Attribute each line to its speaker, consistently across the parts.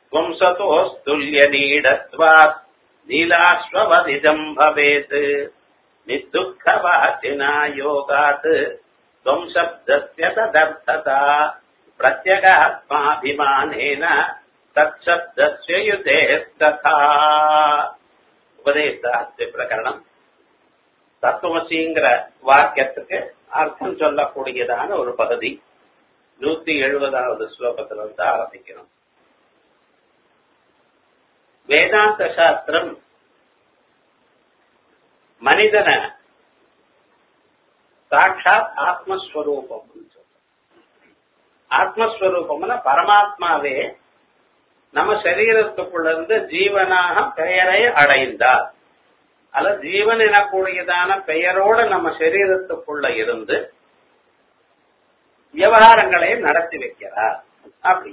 Speaker 1: பும்சதோஸ்துல்யநீடத்வாத் நீலாஸ்வவதிஜம் பவேத் நித்துக்கவாச்சினா யோகாத் त्वं शब्दस्य तदर्थता प्रत्यगात्माभिमानेन तत्शब्दस्य युतेस्तथा உபதேசாஸ்திர பிரகரணம் தத்துவசிங்கிற வாக்கியத்துக்கு அர்த்தம் சொல்லக்கூடியதான ஒரு பகுதி நூத்தி எழுபதாவது ஸ்லோகத்துல வந்து ஆரம்பிக்கிறோம் வேதாந்த சாஸ்திரம் மனிதனை சாட்சாத் ஆத்மஸ்வரூபம் ஆத்மஸ்வரூபம்னா பரமாத்மாவே நம்ம சரீரத்துக்குள்ள இருந்து ஜீவனாக பெயரை அடைந்தார் அல்ல ஜீவன் எனக்கூடியதான பெயரோட நம்ம சரீரத்துக்குள்ள இருந்து விவகாரங்களை நடத்தி வைக்கிறார் அப்படி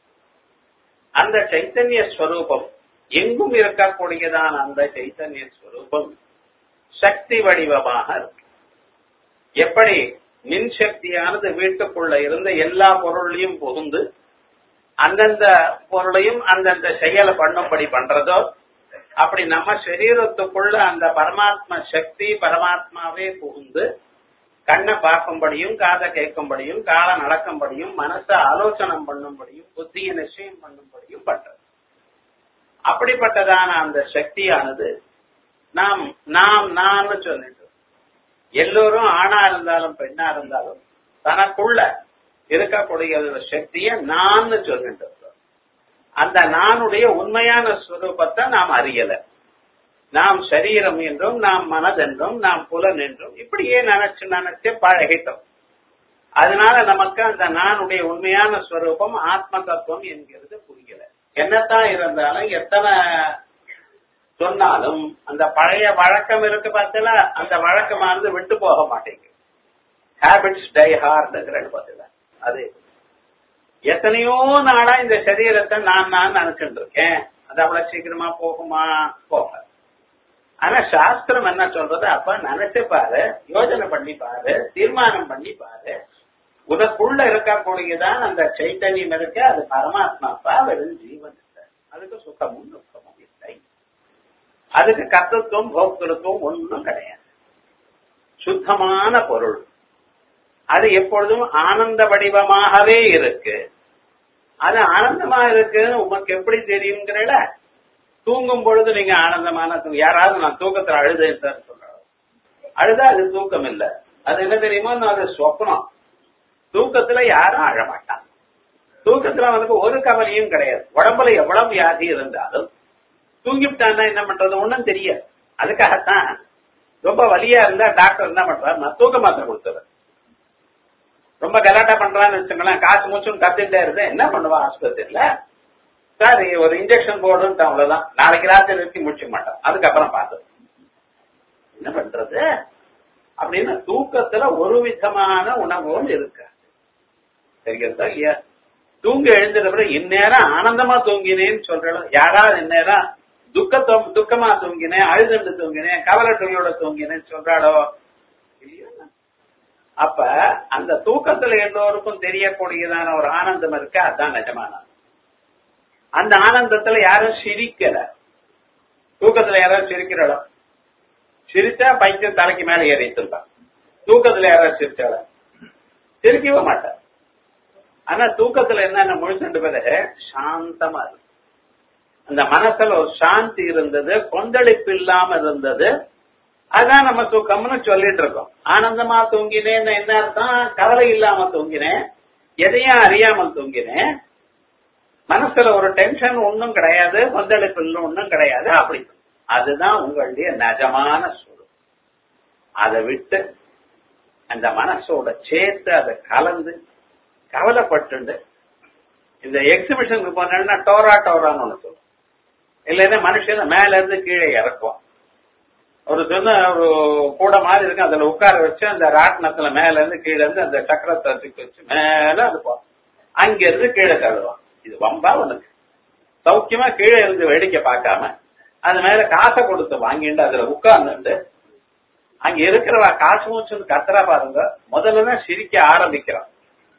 Speaker 1: அந்த சைத்தன்ய ஸ்வரூபம் எங்கும் இருக்கக்கூடியதான அந்த சைத்தன்ய ஸ்வரூபம் சக்தி வடிவமாக இருக்கு எப்படி மின்சக்தியானது வீட்டுக்குள்ள இருந்த எல்லா பொருளையும் புகுந்து அந்தந்த பொருளையும் அந்தந்த செயலை பண்ணும்படி பண்றதோ அப்படி நம்ம சரீரத்துக்குள்ள அந்த பரமாத்ம சக்தி பரமாத்மாவே புகுந்து கண்ணை பார்க்கும்படியும் காதை கேட்கும்படியும் காலை நடக்கும்படியும் மனசை ஆலோசனம் பண்ணும்படியும் புத்தியை நிச்சயம் பண்ணும்படியும் பண்றது அப்படிப்பட்டதான அந்த சக்தியானது நாம் நாம் நான் சொல்லிட்டு எல்லோரும் ஆணா இருந்தாலும் பெண்ணா இருந்தாலும் தனக்குள்ள இருக்கக்கூடிய சக்திய நான் சொல்லிட்டு அந்த நானுடைய உண்மையான ஸ்வரூபத்தை நாம் அறியல நாம் சரீரம் என்றும் நாம் மனதென்றும் நாம் புலன் என்றும் இப்படியே நினைச்சு நினைச்சு பழகிட்டோம் அதனால நமக்கு அந்த நானுடைய உண்மையான ஸ்வரூபம் ஆத்ம தத்துவம் என்கிறது புரியல என்னத்தான் இருந்தாலும் எத்தனை சொன்னாலும் அந்த பழைய வழக்கம் இருக்கு பார்த்தல அந்த வழக்கமானது விட்டு போக மாட்டேங்குது ஹேபிட்ஸ் டை ஹார்டுங்கிறது பார்த்தல அது எத்தனையோ நாளா இந்த சரீரத்தை நான் நான் நினைச்சுட்டு இருக்கேன் அது அவ்வளவு சீக்கிரமா போகுமா போக ஆனா சாஸ்திரம் என்ன சொல்றது அப்ப நினைச்சு பாரு யோஜனை பண்ணி பாரு தீர்மானம் பண்ணி பாரு உனக்குள்ள இருக்கக்கூடியதான் அந்த சைத்தன்யம் இருக்கு அது பரமாத்மாப்பா வெறும் ஜீவன் இல்லை அதுக்கு சுத்தமும் துக்கமும் இல்லை அதுக்கு கர்த்தத்துவம் போக்திருத்துவம் ஒன்றும் கிடையாது சுத்தமான பொருள் அது எப்பொழுதும் ஆனந்த வடிவமாகவே இருக்கு அது ஆனந்தமா இருக்குன்னு உமக்கு எப்படி தெரியுங்கிறல தூங்கும் பொழுது நீங்க ஆனந்தமான தூங்க யாராவது நான் தூக்கத்துல அழுதேன் சார் சொல்றாங்க அழுதா அது தூக்கம் இல்ல அது என்ன தெரியுமோ அது சொப்னம் தூக்கத்துல யாரும் அழமாட்டான் தூக்கத்துல அவனுக்கு ஒரு கவலையும் கிடையாது உடம்புல எவ்வளவு வியாதி இருந்தாலும் தூங்கிவிட்டான்னா என்ன பண்றது ஒண்ணும் தெரியாது அதுக்காகத்தான் ரொம்ப வலியா இருந்தா டாக்டர் என்ன பண்றாரு நான் தூக்க மாத்திரை கொடுத்துறேன் ரொம்ப கலாட்டா பண்றான்னு வச்சுங்களேன் காசு மூச்சும் கத்திட்டே இருந்து என்ன பண்ணுவா ஆஸ்பத்திரியில சார் ஒரு இன்ஜெக்ஷன் போடுன்ட்டு அவ்வளவுதான் நாளைக்கு ராத்திரி வரைக்கும் முடிச்சுக்க மாட்டான் அதுக்கப்புறம் பார்த்து என்ன பண்றது அப்படின்னு தூக்கத்துல ஒரு விதமான உணவும் இருக்காது தெரிகிறதா இல்லையா தூங்க எழுந்தது பிறகு இந்நேரம் ஆனந்தமா தூங்கினேன்னு சொல்றோம் யாராவது இந்நேரம் துக்கத்தோ துக்கமா தூங்கினேன் அழுதுண்டு தூங்கினேன் கவலை துணியோட தூங்கினேன்னு சொல்றாளோ இல்லையா அப்ப அந்த தூக்கத்துல எல்லோருக்கும் தெரியக்கூடியதான ஒரு ஆனந்தம் இருக்கு அதுதான் நிஜமான அந்த ஆனந்தத்துல யாரும் சிரிக்கல தூக்கத்துல யாராவது சிரிக்கிறாளோ சிரிச்சா பைத்தியம் தலைக்கு மேல ஏறிட்டு இருப்பான் தூக்கத்துல யாராவது சிரிச்சாள சிரிக்கவே மாட்டார் ஆனா தூக்கத்துல என்னென்ன முழிச்சுட்டு பிறகு சாந்தமா இருக்கு அந்த மனசுல ஒரு சாந்தி இருந்தது கொந்தளிப்பு இல்லாம இருந்தது அதான் நம்ம தூக்கம்னு சொல்லிட்டு இருக்கோம் ஆனந்தமா தூங்கினேன்னு என்ன அர்த்தம் கவலை இல்லாம தூங்கினேன் எதையும் அறியாமல் தூங்கினேன் மனசுல ஒரு டென்ஷன் ஒன்னும் கிடையாது கொந்தளிப்பு ஒன்னும் கிடையாது அப்படி அதுதான் உங்களுடைய நிஜமான சூழல் அதை விட்டு அந்த மனசோட சேர்த்து அதை கலந்து கவலைப்பட்டு இந்த எக்ஸிபிஷனுக்கு போனா டோரா டோரான்னு ஒண்ணு சொல்லுவோம் இல்லைன்னா மனுஷன் மேல இருந்து கீழே இறக்குவோம் ஒரு சொன்ன ஒரு கூட மாதிரி இருக்கு அதுல உட்கார வச்சு அந்த ராட்டினத்துல மேல இருந்து கீழே இருந்து அந்த சக்கரத்தை தூக்கி வச்சு மேல அது போவோம் அங்க இருந்து கீழே தள்ளுவோம் இது வம்பா உனக்கு சௌக்கியமா கீழே இருந்து வேடிக்கை பார்க்காம அது மேல காசை கொடுத்து வாங்கிட்டு அதுல உட்கார்ந்துட்டு அங்க இருக்கிறவா காசு மூச்சுன்னு கத்துறா பாருங்க முதல்ல தான் சிரிக்க ஆரம்பிக்கிறான்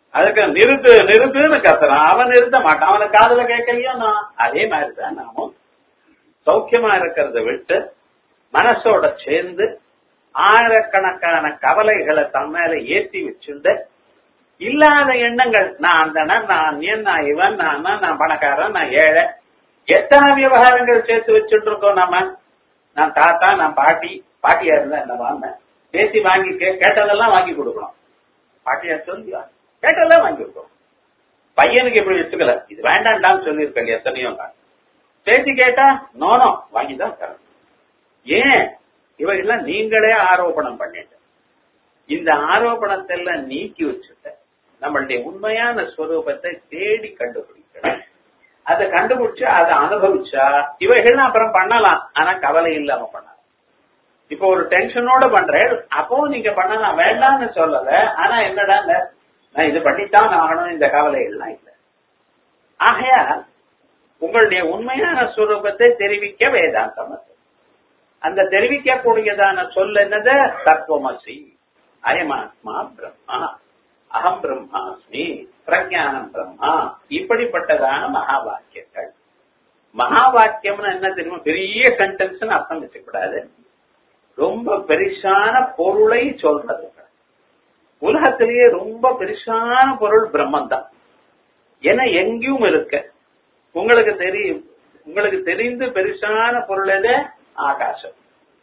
Speaker 1: அதுக்கு நிறுத்து நிறுத்துன்னு கத்துறான் அவன் நிறுத்த மாட்டான் அவனை காதுல கேட்கலையோ நான் அதே மாதிரிதான் நாமும் சௌக்கியமா இருக்கிறத விட்டு மனசோட சேர்ந்து ஆயிரக்கணக்கான கவலைகளை தன் மேல ஏற்றி வச்சுண்டு இல்லாத எண்ணங்கள் நான் அந்தனர் நான் அந்நியன் நான் இவன் நான் அண்ணன், நான் பணக்காரன் நான் ஏழை எத்தனை விவகாரங்கள் சேர்த்து வச்சுட்டு இருக்கோம் நம்ம நான் தாத்தா நான் பாட்டி பாட்டியா இருந்தா என்ன வாங்க பேசி வாங்கி கே- கேட்டதெல்லாம் வாங்கி கொடுக்கணும் பாட்டியா சொல்லி கேட்டதெல்லாம் வாங்கி கொடுக்கணும் பையனுக்கு எப்படி வச்சுக்கல இது வேண்டாம்டான்னு சொல்லியிருக்கேன் எத்தனையோ நான் பேசி கேட்டா நோனோ வாங்கிதான் தரணும் ஏன் இவையெல்லாம் நீங்களே ஆரோபணம் பண்ணிட்டு இந்த ஆரோபணத்தை எல்லாம் நீக்கி வச்சுட்ட நம்மளுடைய உண்மையான ஸ்வரூபத்தை தேடி கண்டுபிடிக்கணும் அதை கண்டுபிடிச்சு அதை அனுபவிச்சா இவைகள்லாம் அப்புறம் பண்ணலாம் ஆனா கவலை இல்லாம பண்ணலாம் இப்போ ஒரு டென்ஷனோட பண்றேன் அப்பவும் நீங்க பண்ணலாம் வேண்டாம்னு சொல்லல ஆனா என்னடா இந்த, நான் இது பண்ணித்தான் ஆகணும் இந்த கவலைகள்லாம் இல்லை ஆகையா உங்களுடைய உண்மையான ஸ்வரூபத்தை தெரிவிக்க வேதாந்தம் அது. அந்த தெரிவிக்கக்கூடியதான சொல் என்னது தத்துவமசி அயமாத்மா பிரம்மா அகம் பிரம்மாஸ்மி பிரஜானம் பிரம்மா இப்படிப்பட்டதான மகா வாக்கியங்கள் மகா வாக்கியம்னு என்ன தெரியுமா பெரிய சென்டென்ஸ் அர்த்தம் வச்சுக்கூடாது ரொம்ப பெருசான பொருளை சொல்றது உலகத்திலேயே ரொம்ப பெருசான பொருள் பிரம்மன் தான் ஏன்னா எங்கேயும் இருக்கு உங்களுக்கு தெரியும் உங்களுக்கு தெரிந்து பெருசான பொருள் எது ஆகாசம்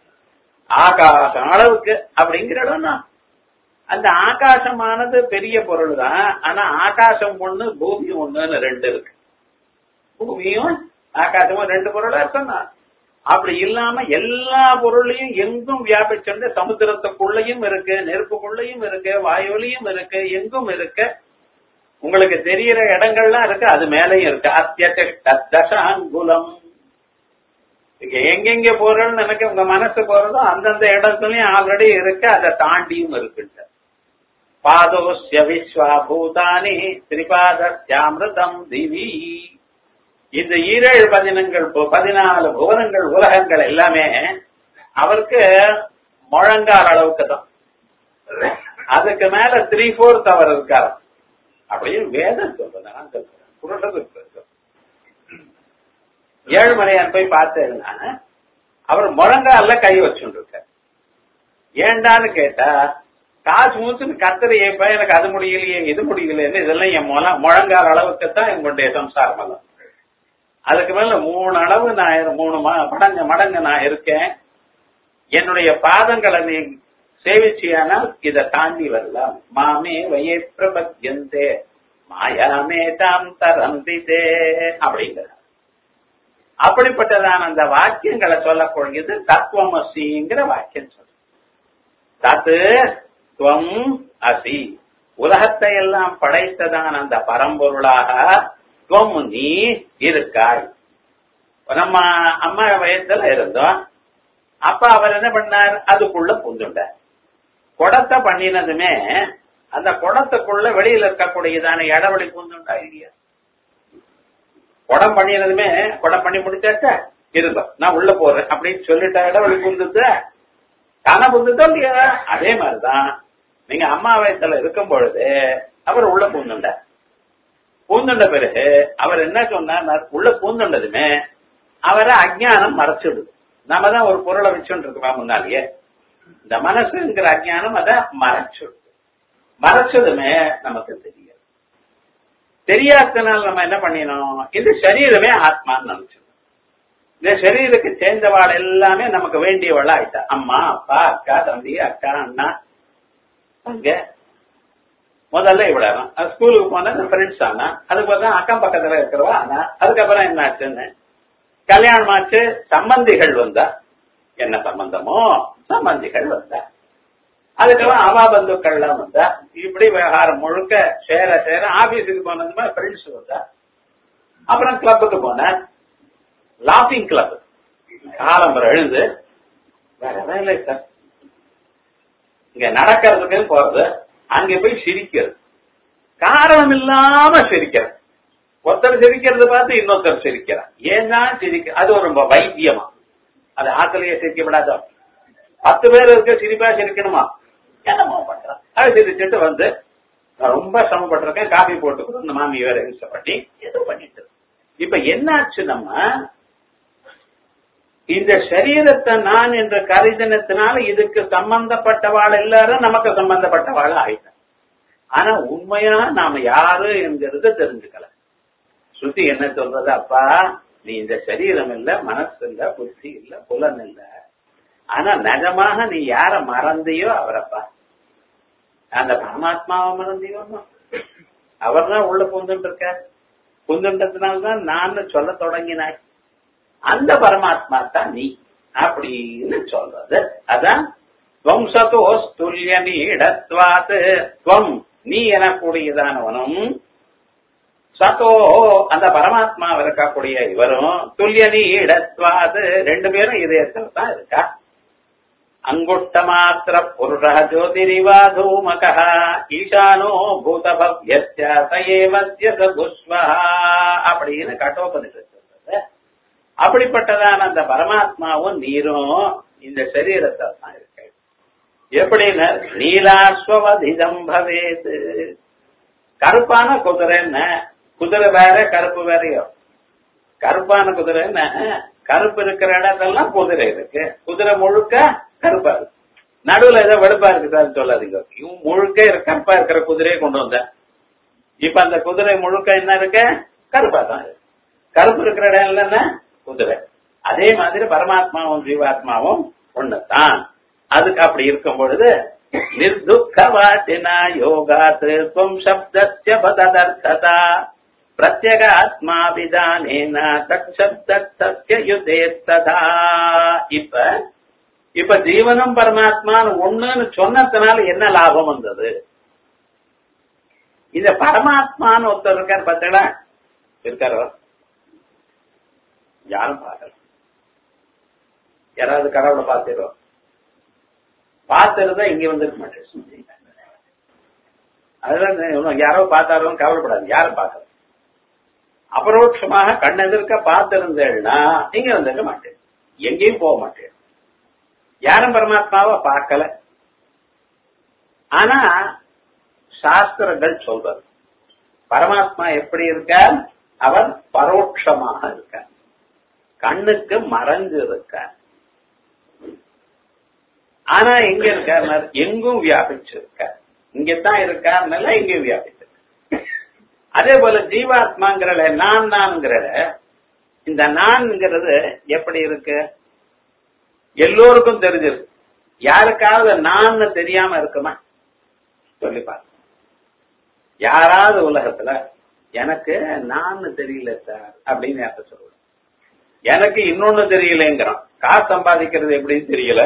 Speaker 1: ஆகாசம் அளவுக்கு அப்படிங்கிற இடம்னா அந்த ஆகாசமானது பெரிய பொருள் தான் ஆனா ஆகாசம் ஒண்ணு பூமி ஒண்ணுன்னு ரெண்டு இருக்கு பூமியும் ஆகாசமும் ரெண்டு பொருளா இருக்குன்னா அப்படி இல்லாம எல்லா பொருளையும் எங்கும் வியாபிச்சுண்டு சமுத்திரத்துக்குள்ளயும் இருக்கு நெருப்புக்குள்ளயும் இருக்கு வாயுலையும் இருக்கு எங்கும் இருக்கு உங்களுக்கு தெரியற இடங்கள்லாம் இருக்கு அது மேலயும் இருக்கு அத்தியட்ட தசாங்குலம் இங்க எங்கெங்க போறோம்னு எனக்கு உங்க மனசு போறதோ அந்தந்த இடத்துலயும் ஆல்ரெடி இருக்கு அதை தாண்டியும் இருக்குங்க பாதோஸ்ய விஸ்வா பூதானி திரிபாதஸ்யாமிருதம் திவி இந்த ஈரேழு பதினங்கள் பதினாலு புவனங்கள் உலகங்கள் எல்லாமே அவருக்கு முழங்கால் அளவுக்கு தான் அதுக்கு மேல த்ரீ ஃபோர்த் அவர் இருக்காரு அப்படியே வேதம் சொல்றது நான் சொல்றேன் புரட்டது ஏழுமலையான் போய் பார்த்தேன்னா அவர் முழங்கால கை வச்சுட்டு இருக்கார் ஏண்டான்னு கேட்டா காசு மூச்சுன்னு கத்துறையே இப்ப எனக்கு அது முடியலையே இது முடியலையேன்னு இதெல்லாம் என் முழ முழங்கால் அளவுக்கு தான் எங்களுடைய சம்சாரம் எல்லாம் அதுக்கு மேல மூணு அளவு நான் இரு- மூணு ம- மடங்கு மடங்கு நான் இருக்கேன் என்னுடைய பாதங்களை நீ சேவிச்சியானால் இதை தாண்டி வரலாம் மாமே வயே பிரபத்யந்தே மாயாமே தாம் தரந்திதே அப்படிங்கிறார் அப்படிப்பட்டதான அந்த வாக்கியங்களை சொல்லக்கூடியது தத்துவமசிங்கிற வாக்கியம் சொல்ற தத்து துவம் அசி உலகத்தை எல்லாம் படைத்ததான அந்த பரம்பொருளாக துவம் நீ இருக்காய் நம்ம அம்மா வயசுல இருந்தோம் அப்பா அவர் என்ன பண்ணார் அதுக்குள்ள புந்துண்டார் குடத்தை பண்ணினதுமே அந்த குடத்துக்குள்ள வெளியில இருக்கக்கூடியதான இடவெளி புந்துண்டா இல்லையா குடம் பண்ணினதுமே குடம் பண்ணி முடிச்சாச்சா இருந்தோம் நான் உள்ள போறேன் அப்படின்னு சொல்லிட்ட இடவெளி புந்துது தானே புந்துதோ இல்லையா அதே மாதிரிதான் நீங்க அம்மா வயசுல இருக்கும் பொழுது அவர் உள்ள பூந்துண்டார் பூந்துண்ட பிறகு அவர் என்ன சொன்னார் நான் உள்ள பூந்துண்டதுமே அவரை அஜ்ஞானம் மறைச்சிடுது நாம தான் ஒரு பொருளை வச்சுட்டு இருக்கோம் முன்னாலேயே இந்த மனசுங்கிற அஜ்ஞானம் அதை மறைச்சிடுது மறைச்சதுமே நமக்கு தெரியாது தெரியாதனால நம்ம என்ன பண்ணினோம் இந்த சரீரமே ஆத்மான்னு நினைச்சிடும் இந்த சரீரத்துக்கு சேர்ந்தவாள் எல்லாமே நமக்கு வேண்டியவள ஆயிட்டா அம்மா அப்பா அக்கா தம்பி அக்கா அண்ணா அங்க முதல்ல இவ்வளவு ஸ்கூலுக்கு போனா ஃப்ரெண்ட்ஸ் ஆனா அதுக்கப்புறம் அக்கம் பக்கத்துல இருக்கிறவா ஆனா அதுக்கப்புறம் என்ன ஆச்சுன்னு கல்யாணம் ஆச்சு சம்பந்திகள் வந்தா என்ன சம்பந்தமோ சம்பந்திகள் வந்தா அதுக்கெல்லாம் அவா பந்துக்கள்லாம் வந்தா இப்படி விவகாரம் முழுக்க சேர சேர ஆபீஸுக்கு போனதுமே ஃப்ரெண்ட்ஸ் வந்தா அப்புறம் கிளப்புக்கு போனேன் லாஃபிங் கிளப் காலம்பரம் எழுந்து வேற வேலை சார் இங்க நடக்கிறதுக்கு போறது அங்க போய் சிரிக்கிறது காரணம் இல்லாம சிரிக்கிறது ஒருத்தர் சிரிக்கிறத பார்த்து இன்னொருத்தர் சிரிக்கிறார் ஏன்னா சிரிக்க அது ஒரு வைத்தியமா அது ஆத்திலேயே சிரிக்கப்படாதோ பத்து பேர் இருக்க சிரிப்பா சிரிக்கணுமா என்னமோ பண்றான் அது சிரிச்சுட்டு வந்து நான் ரொம்ப சிரமப்பட்டிருக்கேன் காபி போட்டு கூட இந்த மாமி வேற பண்ணி ஏதோ பண்ணிட்டு இப்ப என்னாச்சு நம்ம இந்த சரீரத்தை நான் என்ற கருதினத்தினால இதுக்கு சம்பந்தப்பட்டவாள் எல்லாரும் நமக்கு சம்பந்தப்பட்டவாள் ஆயிட்டான் ஆனா உண்மையா நாம யாரு என்கிறது தெரிஞ்சுக்கல ஸ்ருதி என்ன சொல்றது அப்பா நீ இந்த சரீரம் இல்ல மனசு இல்ல புத்தி இல்ல புலன் இல்ல ஆனா நிஜமாக நீ யார மறந்தியோ அவரப்பா அந்த பரமாத்மாவை மறந்தியோ அவர் தான் உள்ள புந்துட்டு இருக்க புந்துன்றதுனால்தான் நான் சொல்ல தொடங்கினாய் அந்த பரமாத்மா தான் நீ அப்படின்னு சொல்றது அதான் துவம்சதோஸ்துல்ய நீடத்வாத் துவம் நீ எனக்கூடியதானவனும் சதோ அந்த பரமாத்மா இருக்கக்கூடிய இவரும் துல்லிய நீடத்வாது ரெண்டு பேரும் இதயத்தில் தான் இருக்கா அங்குட்ட மாத்திர புருஷ ஜோதிரிவா தூமக ஈசானோ பூத பவ்யஸ்ய சயேவஸ்ய சகுஸ்வா அப்படின்னு கட்டோபனிஷத்து சொல்றது அப்படிப்பட்டதான அந்த பரமாத்மாவும் நீரும் இந்த சரீரத்தை தான் இருக்கு எப்படின்னு நீலாஸ்வதிதம் பவேது கருப்பான குதிரை என்ன குதிரை வேற கருப்பு வேறையோ கருப்பான குதிரை என்ன கருப்பு இருக்கிற இடத்தெல்லாம் குதிரை இருக்கு குதிரை முழுக்க கருப்பா இருக்கு நடுவுல ஏதோ வெளுப்பா இருக்குதான்னு சொல்லாதீங்க இவன் முழுக்க கருப்பா இருக்கிற குதிரையை கொண்டு வந்த இப்ப அந்த குதிரை முழுக்க என்ன இருக்கு கருப்பா தான் இருக்கு கருப்பு இருக்கிற இடம் இல்லைன்னா குதிரை அதே மாதிரி பரமாத்மாவும் ஜீவாத்மாவும் ஒண்ணுதான் அதுக்கு அப்படி இருக்கும் பொழுது நிர்துக்கவாச்சினா யோகாத் துவம் சப்தஸ்ய பததர்த்ததா பிரத்யக ஆத்மா விதானேன தத் சப்தஸ்ய யுதேத்ததா இப்ப இப்ப ஜீவனும் பரமாத்மான்னு ஒண்ணுன்னு சொன்னதுனால என்ன லாபம் வந்தது இந்த பரமாத்மான்னு ஒருத்தர் இருக்கார் பார்த்தீங்களா இருக்காரோ யாரும் பார்க்கல யாராவது கடவுளை பார்த்துருவோம் பார்த்திருந்தா இங்க வந்திருக்க மாட்டேன் அதெல்லாம் யாரோ பார்த்தாரோ கவலைப்படாது யாரும் பார்க்கல அபரோட்சமாக கண்ணெதிர்க்க பார்த்திருந்தேன்னா இங்க வந்திருக்க மாட்டேன் எங்கேயும் போக மாட்டேன் யாரும் பரமாத்மாவை பார்க்கல ஆனா சாஸ்திரங்கள் சொல்றது பரமாத்மா எப்படி இருக்கார் அவர் பரோட்சமாக இருக்கார் கண்ணுக்கு மறைஞ்சு இருக்கார் ஆனா எங்க இருக்கார் எங்கும் வியாபிச்சிருக்கார் இங்கதான் இருக்காருனால எங்கேயும் வியாபிச்சிருக்க அதே போல ஜீவாத்மாங்கிறத நான் நான்கிறத இந்த நான்ங்கிறது எப்படி இருக்கு எல்லோருக்கும் தெரிஞ்சிருக்கு யாருக்காவது நான் தெரியாம இருக்குமா சொல்லி பாருங்க யாராவது உலகத்துல எனக்கு நான் தெரியல சார் அப்படின்னு யார்த்த சொல்லுவேன் எனக்கு இன்னொன்னு தெரியலங்கிறான் காசு சம்பாதிக்கிறது எப்படின்னு தெரியல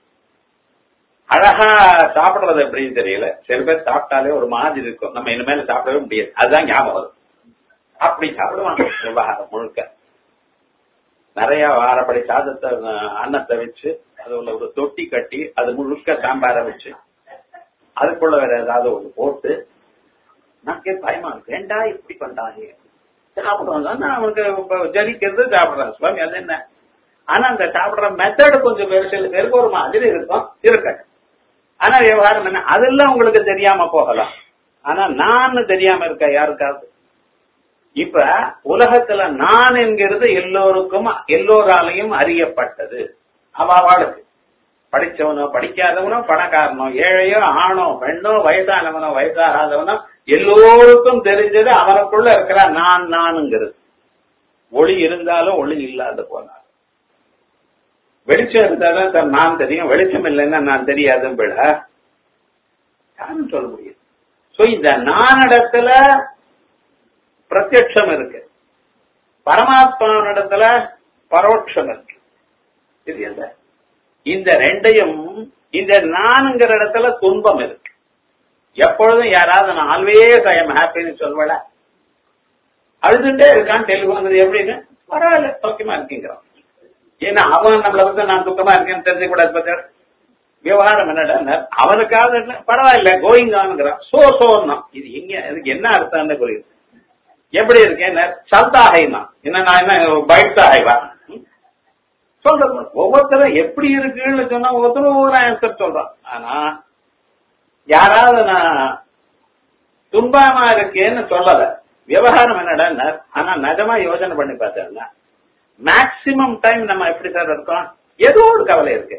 Speaker 1: அழகா சாப்பிடுறது எப்படின்னு தெரியல சில பேர் சாப்பிட்டாலே ஒரு மாதிரி இருக்கும் நம்ம இனிமேல சாப்பிடவே முடியாது அதுதான் ஞாபகம் வரும் அப்படி சாப்பிடுவாங்க விவகாரம் முழுக்க நிறைய வாரப்படி சாதத்தை அன்னத்தை வச்சு அது உள்ள ஒரு தொட்டி கட்டி அது முழுக்க சாம்பார வச்சு அதுக்குள்ள வேற ஏதாவது ஒண்ணு போட்டு நமக்கே பயமா இருக்கு ஏண்டா இப்படி பண்றாங்க சாப்பிடுவாங்க அவனுக்கு ஜலிக்கிறது சாப்பிடுறான் சுவாமி அது என்ன ஆனா அந்த சாப்பிடுற மெத்தடு கொஞ்சம் பேர் சில பேருக்கு ஒரு மாதிரி இருக்கும் இருக்கட்டும் ஆனா விவகாரம் என்ன அதெல்லாம் உங்களுக்கு தெரியாம போகலாம் ஆனா நான் தெரியாம இருக்க யாருக்காவது இப்ப உலகத்துல நான் என்கிறது எல்லோருக்கும் எல்லோராலையும் அறியப்பட்டது அவாவாளுக்கு படிச்சவனோ படிக்காதவனோ பணக்காரனோ ஏழையோ ஆணோ பெண்ணோ வயசானவனோ வயசாகாதவனோ எல்லோருக்கும் தெரிஞ்சது அவனுக்குள்ள இருக்கிற நான் நானுங்கிறது ஒளி இருந்தாலும் ஒளி இல்லாத போனாலும் வெளிச்சம் இருந்தாதான் சார் நான் தெரியும் வெளிச்சம் இல்லைன்னா நான் தெரியாதுன்னு விட யாரும் சொல்ல முடியும் சோ இந்த நானிடத்துல பிரத்யட்சம் இருக்கு பரமாத்மாவினிடத்துல பரோட்சம் இருக்கு இது என்ன இந்த ரெண்டையும் இந்த நான்கிற இடத்துல துன்பம் இருக்கு எப்பொழுதும் யாராவது நான் ஆல்வேஸ் ஐ எம் ஹாப்பின்னு சொல்வல அழுதுண்டே இருக்கான் டெலிஃபோன் எப்படின்னு பரவாயில்ல சௌக்கியமா இருக்கீங்கிறான் ஏன்னா அவன் நம்மள வந்து நான் துக்கமா இருக்கேன்னு தெரிஞ்சு கூடாது பார்த்தா விவகாரம் என்னடா அவனுக்காக பரவாயில்ல கோயிங் ஆனுங்கிறான் சோ சோன்னா இது எங்க இதுக்கு என்ன அர்த்தம்னு புரியுது எப்படி இருக்கேன் சந்தாகைனா என்ன நான் என்ன பைட்ஸாகைவா சொல்றேன் ஒவ்வொருத்தரும் எப்படி இருக்குன்னு சொன்னா ஒவ்வொருத்தரும் ஒவ்வொரு ஆன்சர் சொல்றான் ஆனா யாராவது நான் துன்பமா இருக்கேன்னு சொல்லல விவகாரம் என்னடா ஆனா நிஜமா யோசனை பண்ணி பார்த்தேன்னா மேக்சிமம் டைம் நம்ம எப்படி சார் இருக்கோம் ஏதோ ஒரு கவலை இருக்கு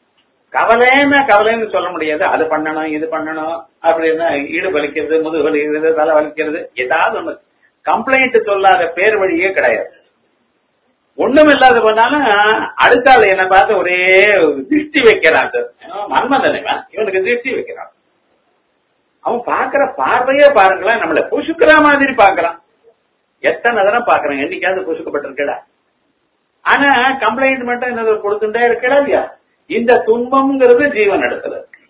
Speaker 1: கவலைன்னா கவலைன்னு சொல்ல முடியாது அது பண்ணணும் இது பண்ணணும் அப்படின்னா ஈடு வலிக்கிறது முதுகு வலிக்கிறது தலை வலிக்கிறது ஏதாவது ஒண்ணு கம்ப்ளைண்ட் சொல்லாத பேர் வழியே கிடையாது ஒண்ணும் இல்லாத பண்ணாலும் அடுத்தாள் என்ன பார்த்து ஒரே திருஷ்டி வைக்கிறான் சார் மன்மதனை இவனுக்கு திருஷ்டி வைக்கிறான் அவன் பாக்குற பார்வையே பாருங்களேன் நம்மள புசுக்கிற மாதிரி பாக்குறான் எத்தனை தடவை பாக்குறான் என்னைக்காவது புசுக்கப்பட்டிருக்கடா ஆனா கம்ப்ளைண்ட் மட்டும் என்ன கொடுத்துட்டே இருக்கடா இல்லையா இந்த துன்பம்ங்கிறது ஜீவன் இடத்துல இருக்கு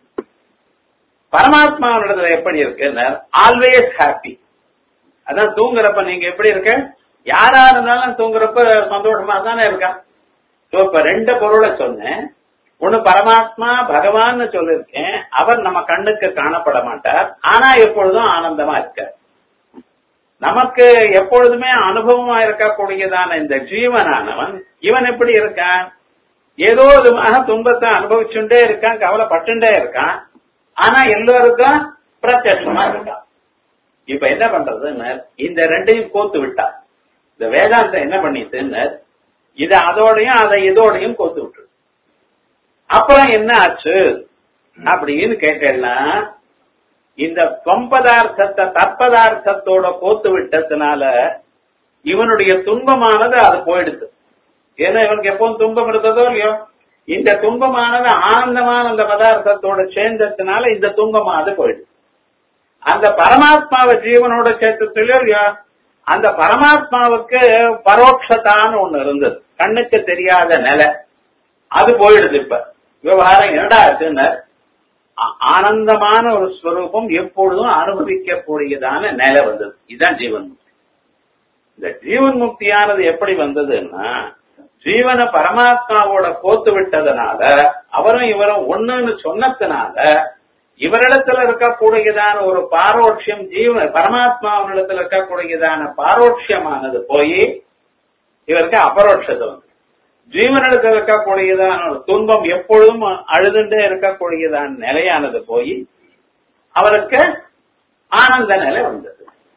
Speaker 1: பரமாத்மாவின் இடத்துல எப்படி இருக்கு ஆல்வேஸ் ஹாப்பி அதான் தூங்குறப்ப நீங்க எப்படி இருக்க யாரா இருந்தாலும் தூங்குறப்ப சந்தோஷமா தானே இருக்கா இப்ப ரெண்டு பொருளை சொன்னேன் ஒண்ணு பரமாத்மா பகவான் சொல்லிருக்கேன் அவர் நம்ம கண்ணுக்கு காணப்பட மாட்டார் ஆனா எப்பொழுதும் ஆனந்தமா இருக்கார் நமக்கு எப்பொழுதுமே அனுபவமா இருக்கக்கூடியதான இந்த ஜீவனானவன் இவன் எப்படி இருக்கான் ஏதோ விதமாக துன்பத்தை அனுபவிச்சுட்டே இருக்கான் கவலைப்பட்டுட்டே இருக்கான் ஆனா எல்லோருக்கும் பிரத்யட்சமா இருக்கான் இப்ப என்ன பண்றதுன்னு இந்த ரெண்டையும் கோத்து விட்டா இந்த வேதாந்தம் என்ன பண்ணிட்டுன்னு இத அதோடையும் அதை இதோடையும் கோத்து விட்டு அப்புறம் என்ன ஆச்சு அப்படின்னு கேட்டேன்னா இந்த தொம்பதார்த்தத்தை தற்பதார்த்தத்தோட கோத்து விட்டதுனால இவனுடைய துன்பமானது அது போயிடுது ஏன்னா இவனுக்கு எப்பவும் துன்பம் இருந்ததோ இல்லையோ இந்த துன்பமானது ஆனந்தமான அந்த பதார்த்தத்தோட சேர்ந்ததுனால இந்த துன்பமானது போயிடுது அந்த பரமாத்மாவை ஜீவனோட சேர்த்ததுலயோ இல்லையோ அந்த பரமாத்மாவுக்கு பரோட்சத்தான்னு ஒண்ணு இருந்தது கண்ணுக்கு தெரியாத நிலை அது போயிடுது இப்ப விவகாரம் என்னடா ஆச்சுன்னு ஆனந்தமான ஒரு ஸ்வரூபம் எப்பொழுதும் அனுபவிக்கக்கூடியதான நிலை வந்தது இதுதான் ஜீவன் முக்தி இந்த ஜீவன் முக்தியானது எப்படி வந்ததுன்னா ஜீவனை பரமாத்மாவோட கோத்து விட்டதுனால அவரும் இவரும் ஒண்ணுன்னு சொன்னதுனால இவரிடத்துல இருக்கக்கூடியதான ஒரு பாரோட்சியம் ஜீவ பரமாத்மாவினிடத்துல இருக்கக்கூடியதான பாரோட்சியமானது போய் இவருக்கு அபரோட்சத்தை வந்து ஜீவனிடத்தில் இருக்கக்கூடியதான ஒரு துன்பம் எப்பொழுதும் அழுதுண்டே இருக்கக்கூடியதான நிலையானது போய் அவருக்கு ஆனந்த நிலை வந்தது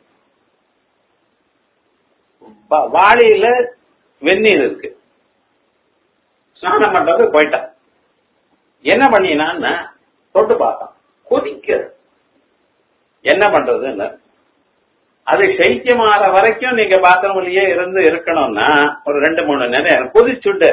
Speaker 1: வாளியில வெந்நீர் இருக்கு ஸ்நானம் பண்றது போயிட்டான் என்ன பண்ணினான்னு தொட்டு பார்த்தான் கொதிக்கிறது என்ன பண்றதுன்னு அது சைக்கியமாற வரைக்கும் நீங்க பாத்ரூம்லயே இருந்து இருக்கணும்னா ஒரு ரெண்டு மூணு நேரம் கொதிச்சுட்டு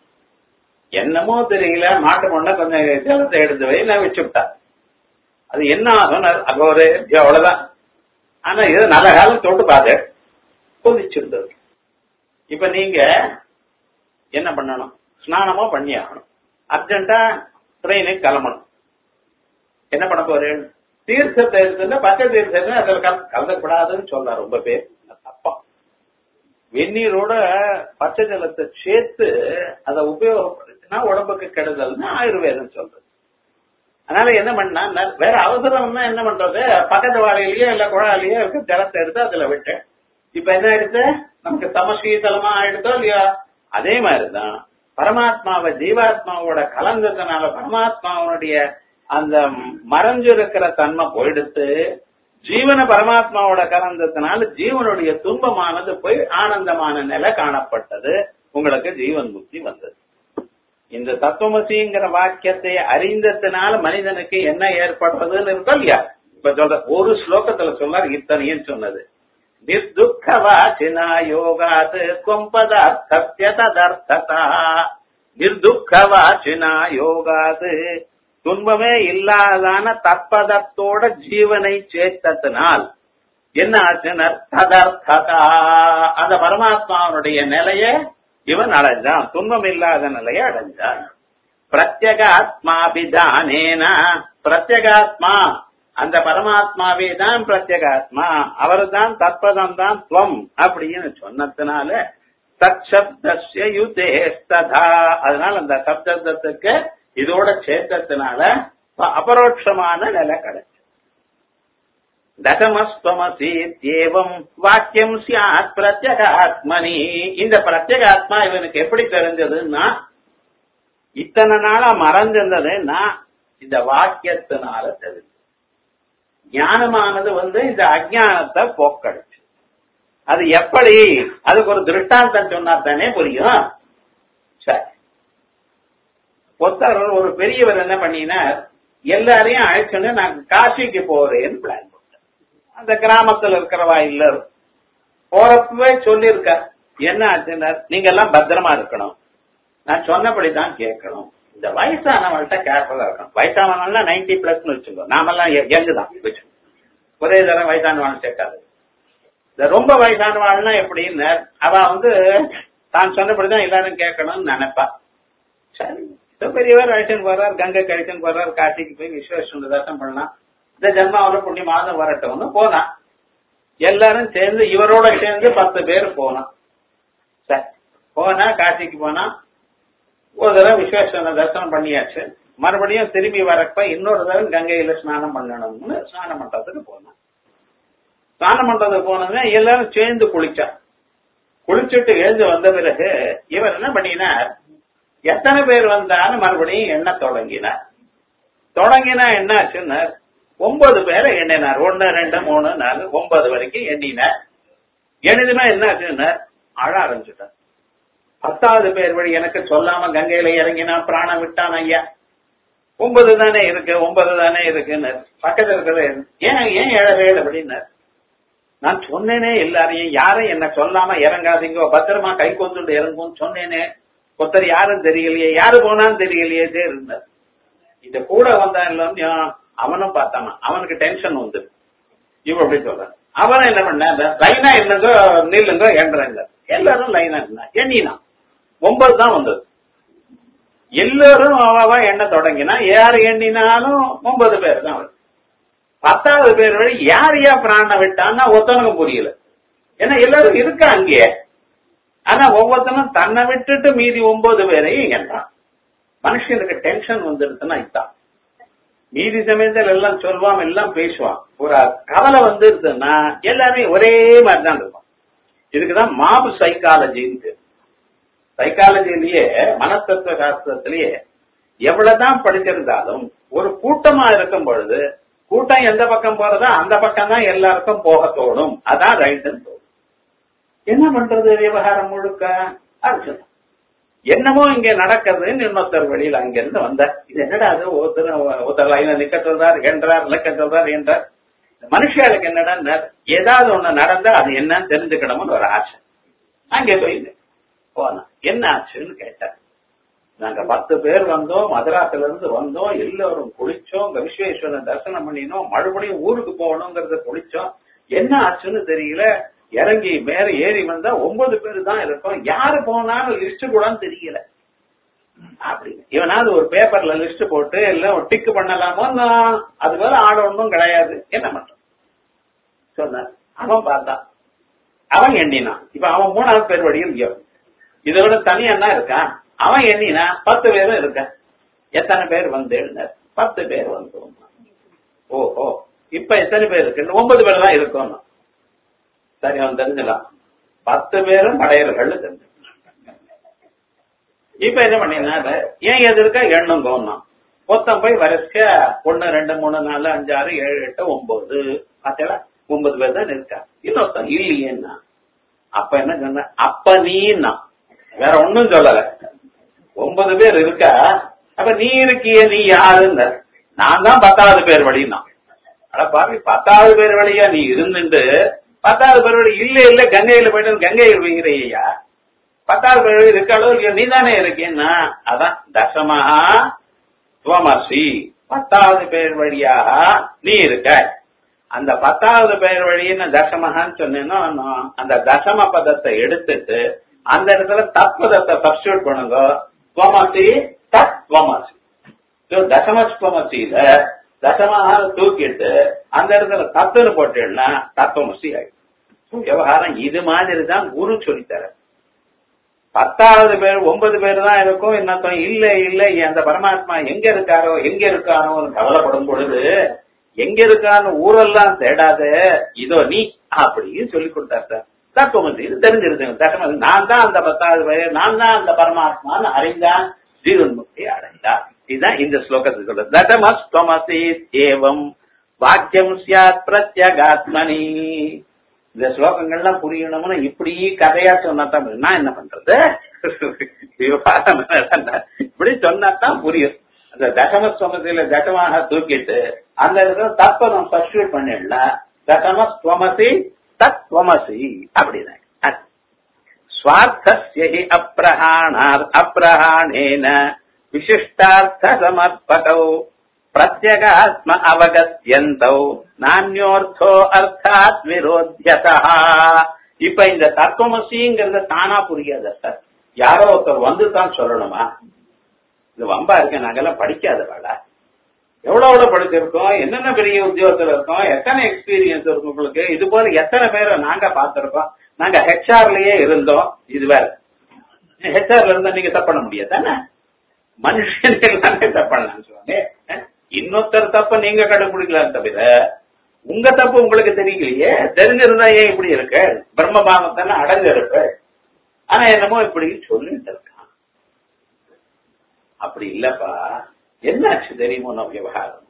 Speaker 1: என்னமோ தெரியல மாட்டு முன்ன கொஞ்சம் ஜலத்தை எடுத்து வை நான் வச்சுட்டா அது என்ன ஆகும் அது ஒரு அவ்வளவுதான் ஆனா இது நல்ல காலம் தொட்டு பார்த்து கொதிச்சிருந்தது இப்ப நீங்க என்ன பண்ணணும் ஸ்நானமோ பண்ணி ஆகணும் அர்ஜென்டா ட்ரெயினுக்கு கிளம்பணும் என்ன பண்ண போறேன் தீர்த்தத்தை எடுத்துட்டு பச்சை தீர்த்தத்தை அதுல கலந்துக்கூடாதுன்னு சொல்ல ரொம்ப பேர் தப்பா வெந்நீரோட பச்சை ஜலத்தை சேர்த்து அதை உபயோகப்படுத்தினா உடம்புக்கு கெடுதல்னு ஆயுர்வேதம் சொல்றது அதனால என்ன பண்ணா வேற அவசரம்னா என்ன பண்றது பக்கத்து வாழையிலயோ இல்ல குழாயிலயோ இருக்க ஜலத்தை எடுத்து அதுல விட்டு இப்ப என்ன ஆயிடுச்சு நமக்கு சமசீதளமா ஆயிடுதோ இல்லையா அதே மாதிரிதான் பரமாத்மாவை ஜீவாத்மாவோட கலந்ததுனால பரமாத்மாவனுடைய அந்த மறைஞ்சு இருக்கிற தன்மை போயிடுத்து ஜீவன பரமாத்மாவோட கலந்ததுனால ஜீவனுடைய துன்பமானது போய் ஆனந்தமான நிலை காணப்பட்டது உங்களுக்கு ஜீவன் முக்தி வந்தது இந்த தத்துவமசிங்கிற வாக்கியத்தை அறிந்ததுனால மனிதனுக்கு என்ன ஏற்படுறதுன்னு இருக்கோம் இல்லையா இப்ப சொல்ற ஒரு ஸ்லோகத்துல சொன்னார் இத்தனையும் சொன்னது நிர்துக்கவாச்சினா யோகாத் கொம்பதார்த்தத்ய ததர்த்ததா நிர்துக்கவாச்சினா யோகாத் துன்பமே இல்லாதான தற்பதத்தோட ஜீவனை சேர்த்தத்தினால் என்ன ஆச்சுனர் ததர்த்ததா அந்த பரமாத்மாவனுடைய நிலைய இவன் அடைஞ்சான் துன்பம் இல்லாத நிலையை அடைஞ்சான் பிரத்யகாத்மாபிதானேன பிரத்யகாத்மா அந்த பரமாத்மாவே தான் பிரத்யகாத்மா அவர் தான் தற்பதம் தான் துவம் அப்படின்னு சொன்னதுனால தற்சப்தஸ்ய யுதேஸ்ததா அதனால அந்த சப்தத்துக்கு இதோட சேர்த்ததுனால அபரோட்சமான நிலை கிடைச்சு தசமஸ்வமசீத்யேவம் வாக்கியம் சியாத் பிரத்யகாத்மனி இந்த பிரத்யகாத்மா இவனுக்கு எப்படி தெரிஞ்சதுன்னா இத்தனை நாளா மறைஞ்சிருந்ததுன்னா இந்த வாக்கியத்தினால தெரிஞ்சு ஞானமானது வந்து இந்த அஜானத்தை போக்கடிச்சு அது எப்படி அதுக்கு ஒரு திருஷ்டாந்தம் சொன்னா தானே புரியும் சரி ஒருத்தர் ஒரு பெரியவர் என்ன பண்ணினார் எல்லாரையும் அழைச்சுன்னு நான் காசிக்கு போறேன்னு பிளான் பண்ணேன் அந்த கிராமத்துல இருக்கிறவா எல்லாரும் போறப்பவே சொல்லியிருக்க என்ன ஆச்சுன்னார் நீங்க எல்லாம் பத்திரமா இருக்கணும் நான் சொன்னபடிதான் கேட்கணும் இந்த வயசானவங்கள்ட்ட கேர்ஃபுல்லா இருக்கணும் வயசானவங்கன்னா நைன்டி பிளஸ்னு வச்சுக்கோ நாமெல்லாம் யங்கு தான் வச்சு ஒரே தரம் வயசானவாள் சேர்க்காது இந்த ரொம்ப வயசானவாள்னா எப்படின்னு அவ வந்து தான் சொன்னபடிதான் எல்லாரும் கேட்கணும்னு நினைப்பா சரி இதோ பெரியவர் அழைச்சுன்னு போறார் கங்கை கழிச்சுன்னு போறார் காசிக்கு போய் விஸ்வேஸ்வரன் தர்சனம் பண்ணலாம் இந்த ஜென்மாவோட புண்ணியமாவது வரட்டும்னு போனான் எல்லாரும் சேர்ந்து இவரோட சேர்ந்து பத்து பேர் போனான் சரி போனா காசிக்கு போனா ஒரு தடவை விஸ்வேஸ்வரனை தரிசனம் பண்ணியாச்சு மறுபடியும் திரும்பி வரப்ப இன்னொரு தடவை கங்கையில ஸ்நானம் பண்ணணும்னு ஸ்நான மண்டபத்துக்கு போனான் ஸ்நான மண்டபத்துக்கு போனதுமே எல்லாரும் சேர்ந்து குளிச்சா குளிச்சுட்டு எழுந்து வந்த பிறகு இவர் என்ன பண்ணினார் எத்தனை பேர் வந்தாலும் மறுபடியும் எண்ண தொடங்கினார் தொடங்கினா என்ன ஆச்சுன்னா ஒன்பது பேரை எண்ணினார் ஒன்னு ரெண்டு மூணு நாலு ஒன்பது வரைக்கும் எண்ணினார் எண்ணிதுமே என்ன ஆச்சுன்னா அழ ஆரம்பிச்சுட்டார் பத்தாவது பேர் வழி எனக்கு சொல்லாம கங்கையில இறங்கினா பிராணம் விட்டான் ஐயா ஒன்பது தானே இருக்கு ஒன்பது தானே இருக்குன்னு பக்கத்துல இருக்கிறது ஏன் ஏன் எழவே அப்படின்னார் நான் சொன்னேனே எல்லாரையும் யாரும் என்ன சொல்லாம இறங்காதீங்க பத்திரமா கை கொண்டு இறங்கும்னு சொன்னேனே ஒருத்தர் யாரும் தெரியலையே யாரு போனான்னு தெரியலையே இருந்தார் இந்த கூட வந்தான் இல்லைன்னு அவனும் பார்த்தானா அவனுக்கு டென்ஷன் வந்து இவ அப்படி சொல்றான் அவன் என்ன பண்ண லைனா என்னங்கோ நில்லுங்கோ என்றாங்க எல்லாரும் லைனா இருந்தா எண்ணினா ஒன்பது தான் வந்தது எல்லாரும் அவ எண்ண தொடங்கினா யார் எண்ணினாலும் ஒன்பது பேர் தான் வருது பத்தாவது பேர் வழி யார் யார் பிராண விட்டான்னா ஒருத்தனுக்கும் புரியல ஏன்னா எல்லாரும் இருக்கா அங்கேயே ஆனா ஒவ்வொருத்தனும் தன்னை விட்டுட்டு மீதி ஒன்பது பேரையும் என்றான் மனுஷனுக்கு டென்ஷன் வந்துருச்சுன்னா இதுதான் மீதி சமயத்தில் எல்லாம் சொல்வான் எல்லாம் பேசுவான் ஒரு கவலை வந்துருதுன்னா எல்லாருமே ஒரே மாதிரி தான் இருக்கும் இதுக்குதான் மாபு சைக்காலஜின்னு சைக்காலஜிலேயே மனத்தத்துவ சாஸ்திரத்திலேயே எவ்வளவுதான் படிச்சிருந்தாலும் ஒரு கூட்டமா இருக்கும் பொழுது கூட்டம் எந்த பக்கம் போறதோ அந்த பக்கம் தான் எல்லாருக்கும் போக தோணும் அதான் ரைட்டுன்னு தோணும் என்ன பண்றது விவகாரம் முழுக்க அர்ஜுன் என்னமோ இங்க நடக்கிறதுன்னு இன்னொருத்தர் வெளியில அங்கிருந்து வந்த இது என்னடா அது ஒருத்தர் ஒருத்தர் லைன்ல நிக்க சொல்றார் என்றார் நிக்க சொல்றார் என்றார் மனுஷர்களுக்கு என்னடா ஏதாவது ஒண்ணு நடந்தா அது என்னன்னு தெரிஞ்சுக்கணும்னு ஒரு ஆசை அங்கே போய் போனா என்ன ஆச்சுன்னு கேட்டார் நாங்க பத்து பேர் வந்தோம் மதராஸ்ல இருந்து வந்தோம் எல்லாரும் குளிச்சோம் விஸ்வேஸ்வரன் தரிசனம் பண்ணினோம் மறுபடியும் ஊருக்கு போகணுங்கிறத குளிச்சோம் என்ன ஆச்சுன்னு தெரியல இறங்கி மேல ஏறி வந்தா ஒன்பது பேர் தான் இருக்கோம் யாரு போனாலும் லிஸ்ட் கூட தெரியல அப்படின்னு இவனாவது ஒரு பேப்பர்ல லிஸ்ட் போட்டு எல்லாம் டிக்கு பண்ணலாமோ அது போல ஆட ஒன்றும் கிடையாது என்ன பண்றான் சொன்ன அவன் பார்த்தான் அவன் எண்ணினான் இப்ப அவன் மூணாவது பேர் வழியில் இதை விட தனியா என்ன இருக்கான் அவன் எண்ணினா பத்து பேரும் இருக்க எத்தனை பேர் வந்து எழுந்தார் பத்து பேர் வந்தோம் ஓஹோ இப்ப எத்தனை பேர் இருக்கு ஒன்பது பேர் தான் இருக்கோம் சரி அவன் தெரிஞ்சலாம் பத்து பேரும் படையர்கள் தெரிஞ்சு இப்ப என்ன பண்ணினா ஏன் எது இருக்கா எண்ணுங்கோன்னா மொத்தம் போய் வரிசைக்க ஒன்னு ரெண்டு மூணு நாலு அஞ்சு ஆறு ஏழு எட்டு ஒன்பது பார்த்தா ஒன்பது பேர் தான் இருக்கா இன்னொருத்தன் இல்லையேன்னா அப்ப என்ன சொன்ன அப்ப நீன்னா வேற ஒன்னும் சொல்லல ஒன்பது பேர் இருக்கா அப்ப நீ இருக்கிய நீ யாருன்னு நான் தான் பத்தாவது பேர் வழின்னா அட பாவி பத்தாவது பேர் வழியா நீ இருந்துட்டு பத்தாவது பேர் வழி இல்ல இல்ல கங்கையில போயிட்டு கங்கையில் வைக்கிறையா பத்தாவது பேர் வழி இருக்காளோ இல்லையோ நீ தானே இருக்கேன்னா அதான் தசமஹா துவமசி பத்தாவது பேர் வழியாக நீ இருக்க அந்த பத்தாவது பேர் வழின்னு தசமஹான்னு சொன்னேன்னா அந்த தசம பதத்தை எடுத்துட்டு அந்த இடத்துல தத்பதத்தை சப்ஸ்டியூட் பண்ணுங்க துவமசி தத் துவமசி தசமஸ்துவமசியில தசமாக தூக்கிட்டு அந்த இடத்துல தத்துன்னு போட்டேன்னா தத்துவமசி ஆயிடும் விவகாரம் இது மாதிரி தான் குரு சொல்லித்தர பத்தாவது பேர் ஒன்பது பேர் தான் இருக்கும் இன்னொருத்தம் இல்ல இல்ல அந்த பரமாத்மா எங்க இருக்காரோ எங்க இருக்காரோ கவலைப்படும் பொழுது எங்க இருக்கான்னு ஊரெல்லாம் தேடாத இதோ நீ அப்படின்னு சொல்லி கொடுத்தார் சார் தத்துவமசி இது தெரிஞ்சிருந்தேன் தசமசி நான் தான் அந்த பத்தாவது பேர் நான் தான் அந்த பரமாத்மான்னு அறிந்தான் ஜீவன் முக்தி அடைந்தார் இதுதான் இந்த ஸ்லோகத்துக்கு சொல்றது தடமஸ்தமசி ஏவம் வாக்கியம் சியாத் பிரத்யகாத்மனி இந்த ஸ்லோகங்கள்லாம் புரியணும்னா இப்படி கதையா சொன்னாதான் நான் என்ன பண்றது விவகாரம் என்னடா? இப்படி சொன்னாதான் புரியும் அந்த தசம ஸ்வமசில தசமாக தூக்கிட்டு அந்த இடத்துல தப்ப நம்ம சப்ஸ்டியூட் பண்ணிடலாம் தசம ஸ்வமசி தத்வமசி அப்படின்னு அது. स्वार्थस्य हि अप्रहाणात् अप्रहाणेन विशिष्टार्थसमर्पकौ प्रत्यगात्म अवगत्यन्तौ नान्योर्थो अर्थात् विरोध्यतः இப்ப இந்த தத்துவமசிங்கிறத தானா புரியாத சார் யாரோ ஒருத்தர் வந்து தான் சொல்லணுமா இது வம்பா இருக்க நாங்கெல்லாம் படிக்காதவாடா எவ்வளவு எவ்வளவு படிச்சிருக்கோம் என்னென்ன பெரிய உத்தியோகத்துல இருக்கோம் எத்தனை எக்ஸ்பீரியன்ஸ் இருக்கு உங்களுக்கு இது போல எத்தனை பேரை நாங்க பார்த்திருக்கோம் நாங்க ஹெச்ஆர்லயே இருந்தோம் இது வேற ஹெச்ஆர்ல இருந்தா நீங்க தப்பு பண்ண முடியாது தானே மனுஷன் தானே தப்பு பண்ணலாம்னு சொல்லுவாங்க அஹ், இன்னொருத்தர் தப்ப நீங்க கண்டுபிடிக்கலாம் தவிர உங்க தப்பு உங்களுக்கு தெரியலையே தெரிஞ்சிருந்தா ஏன் இப்படி இருக்கு பிரம்ம பாவத்தானே அடங்க இருக்கு ஆனா என்னமோ இப்படி சொல்லிட்டு இருக்கான் அப்படி இல்லப்பா என்னாச்சு தெரியுமோ நம்ம விவகாரம்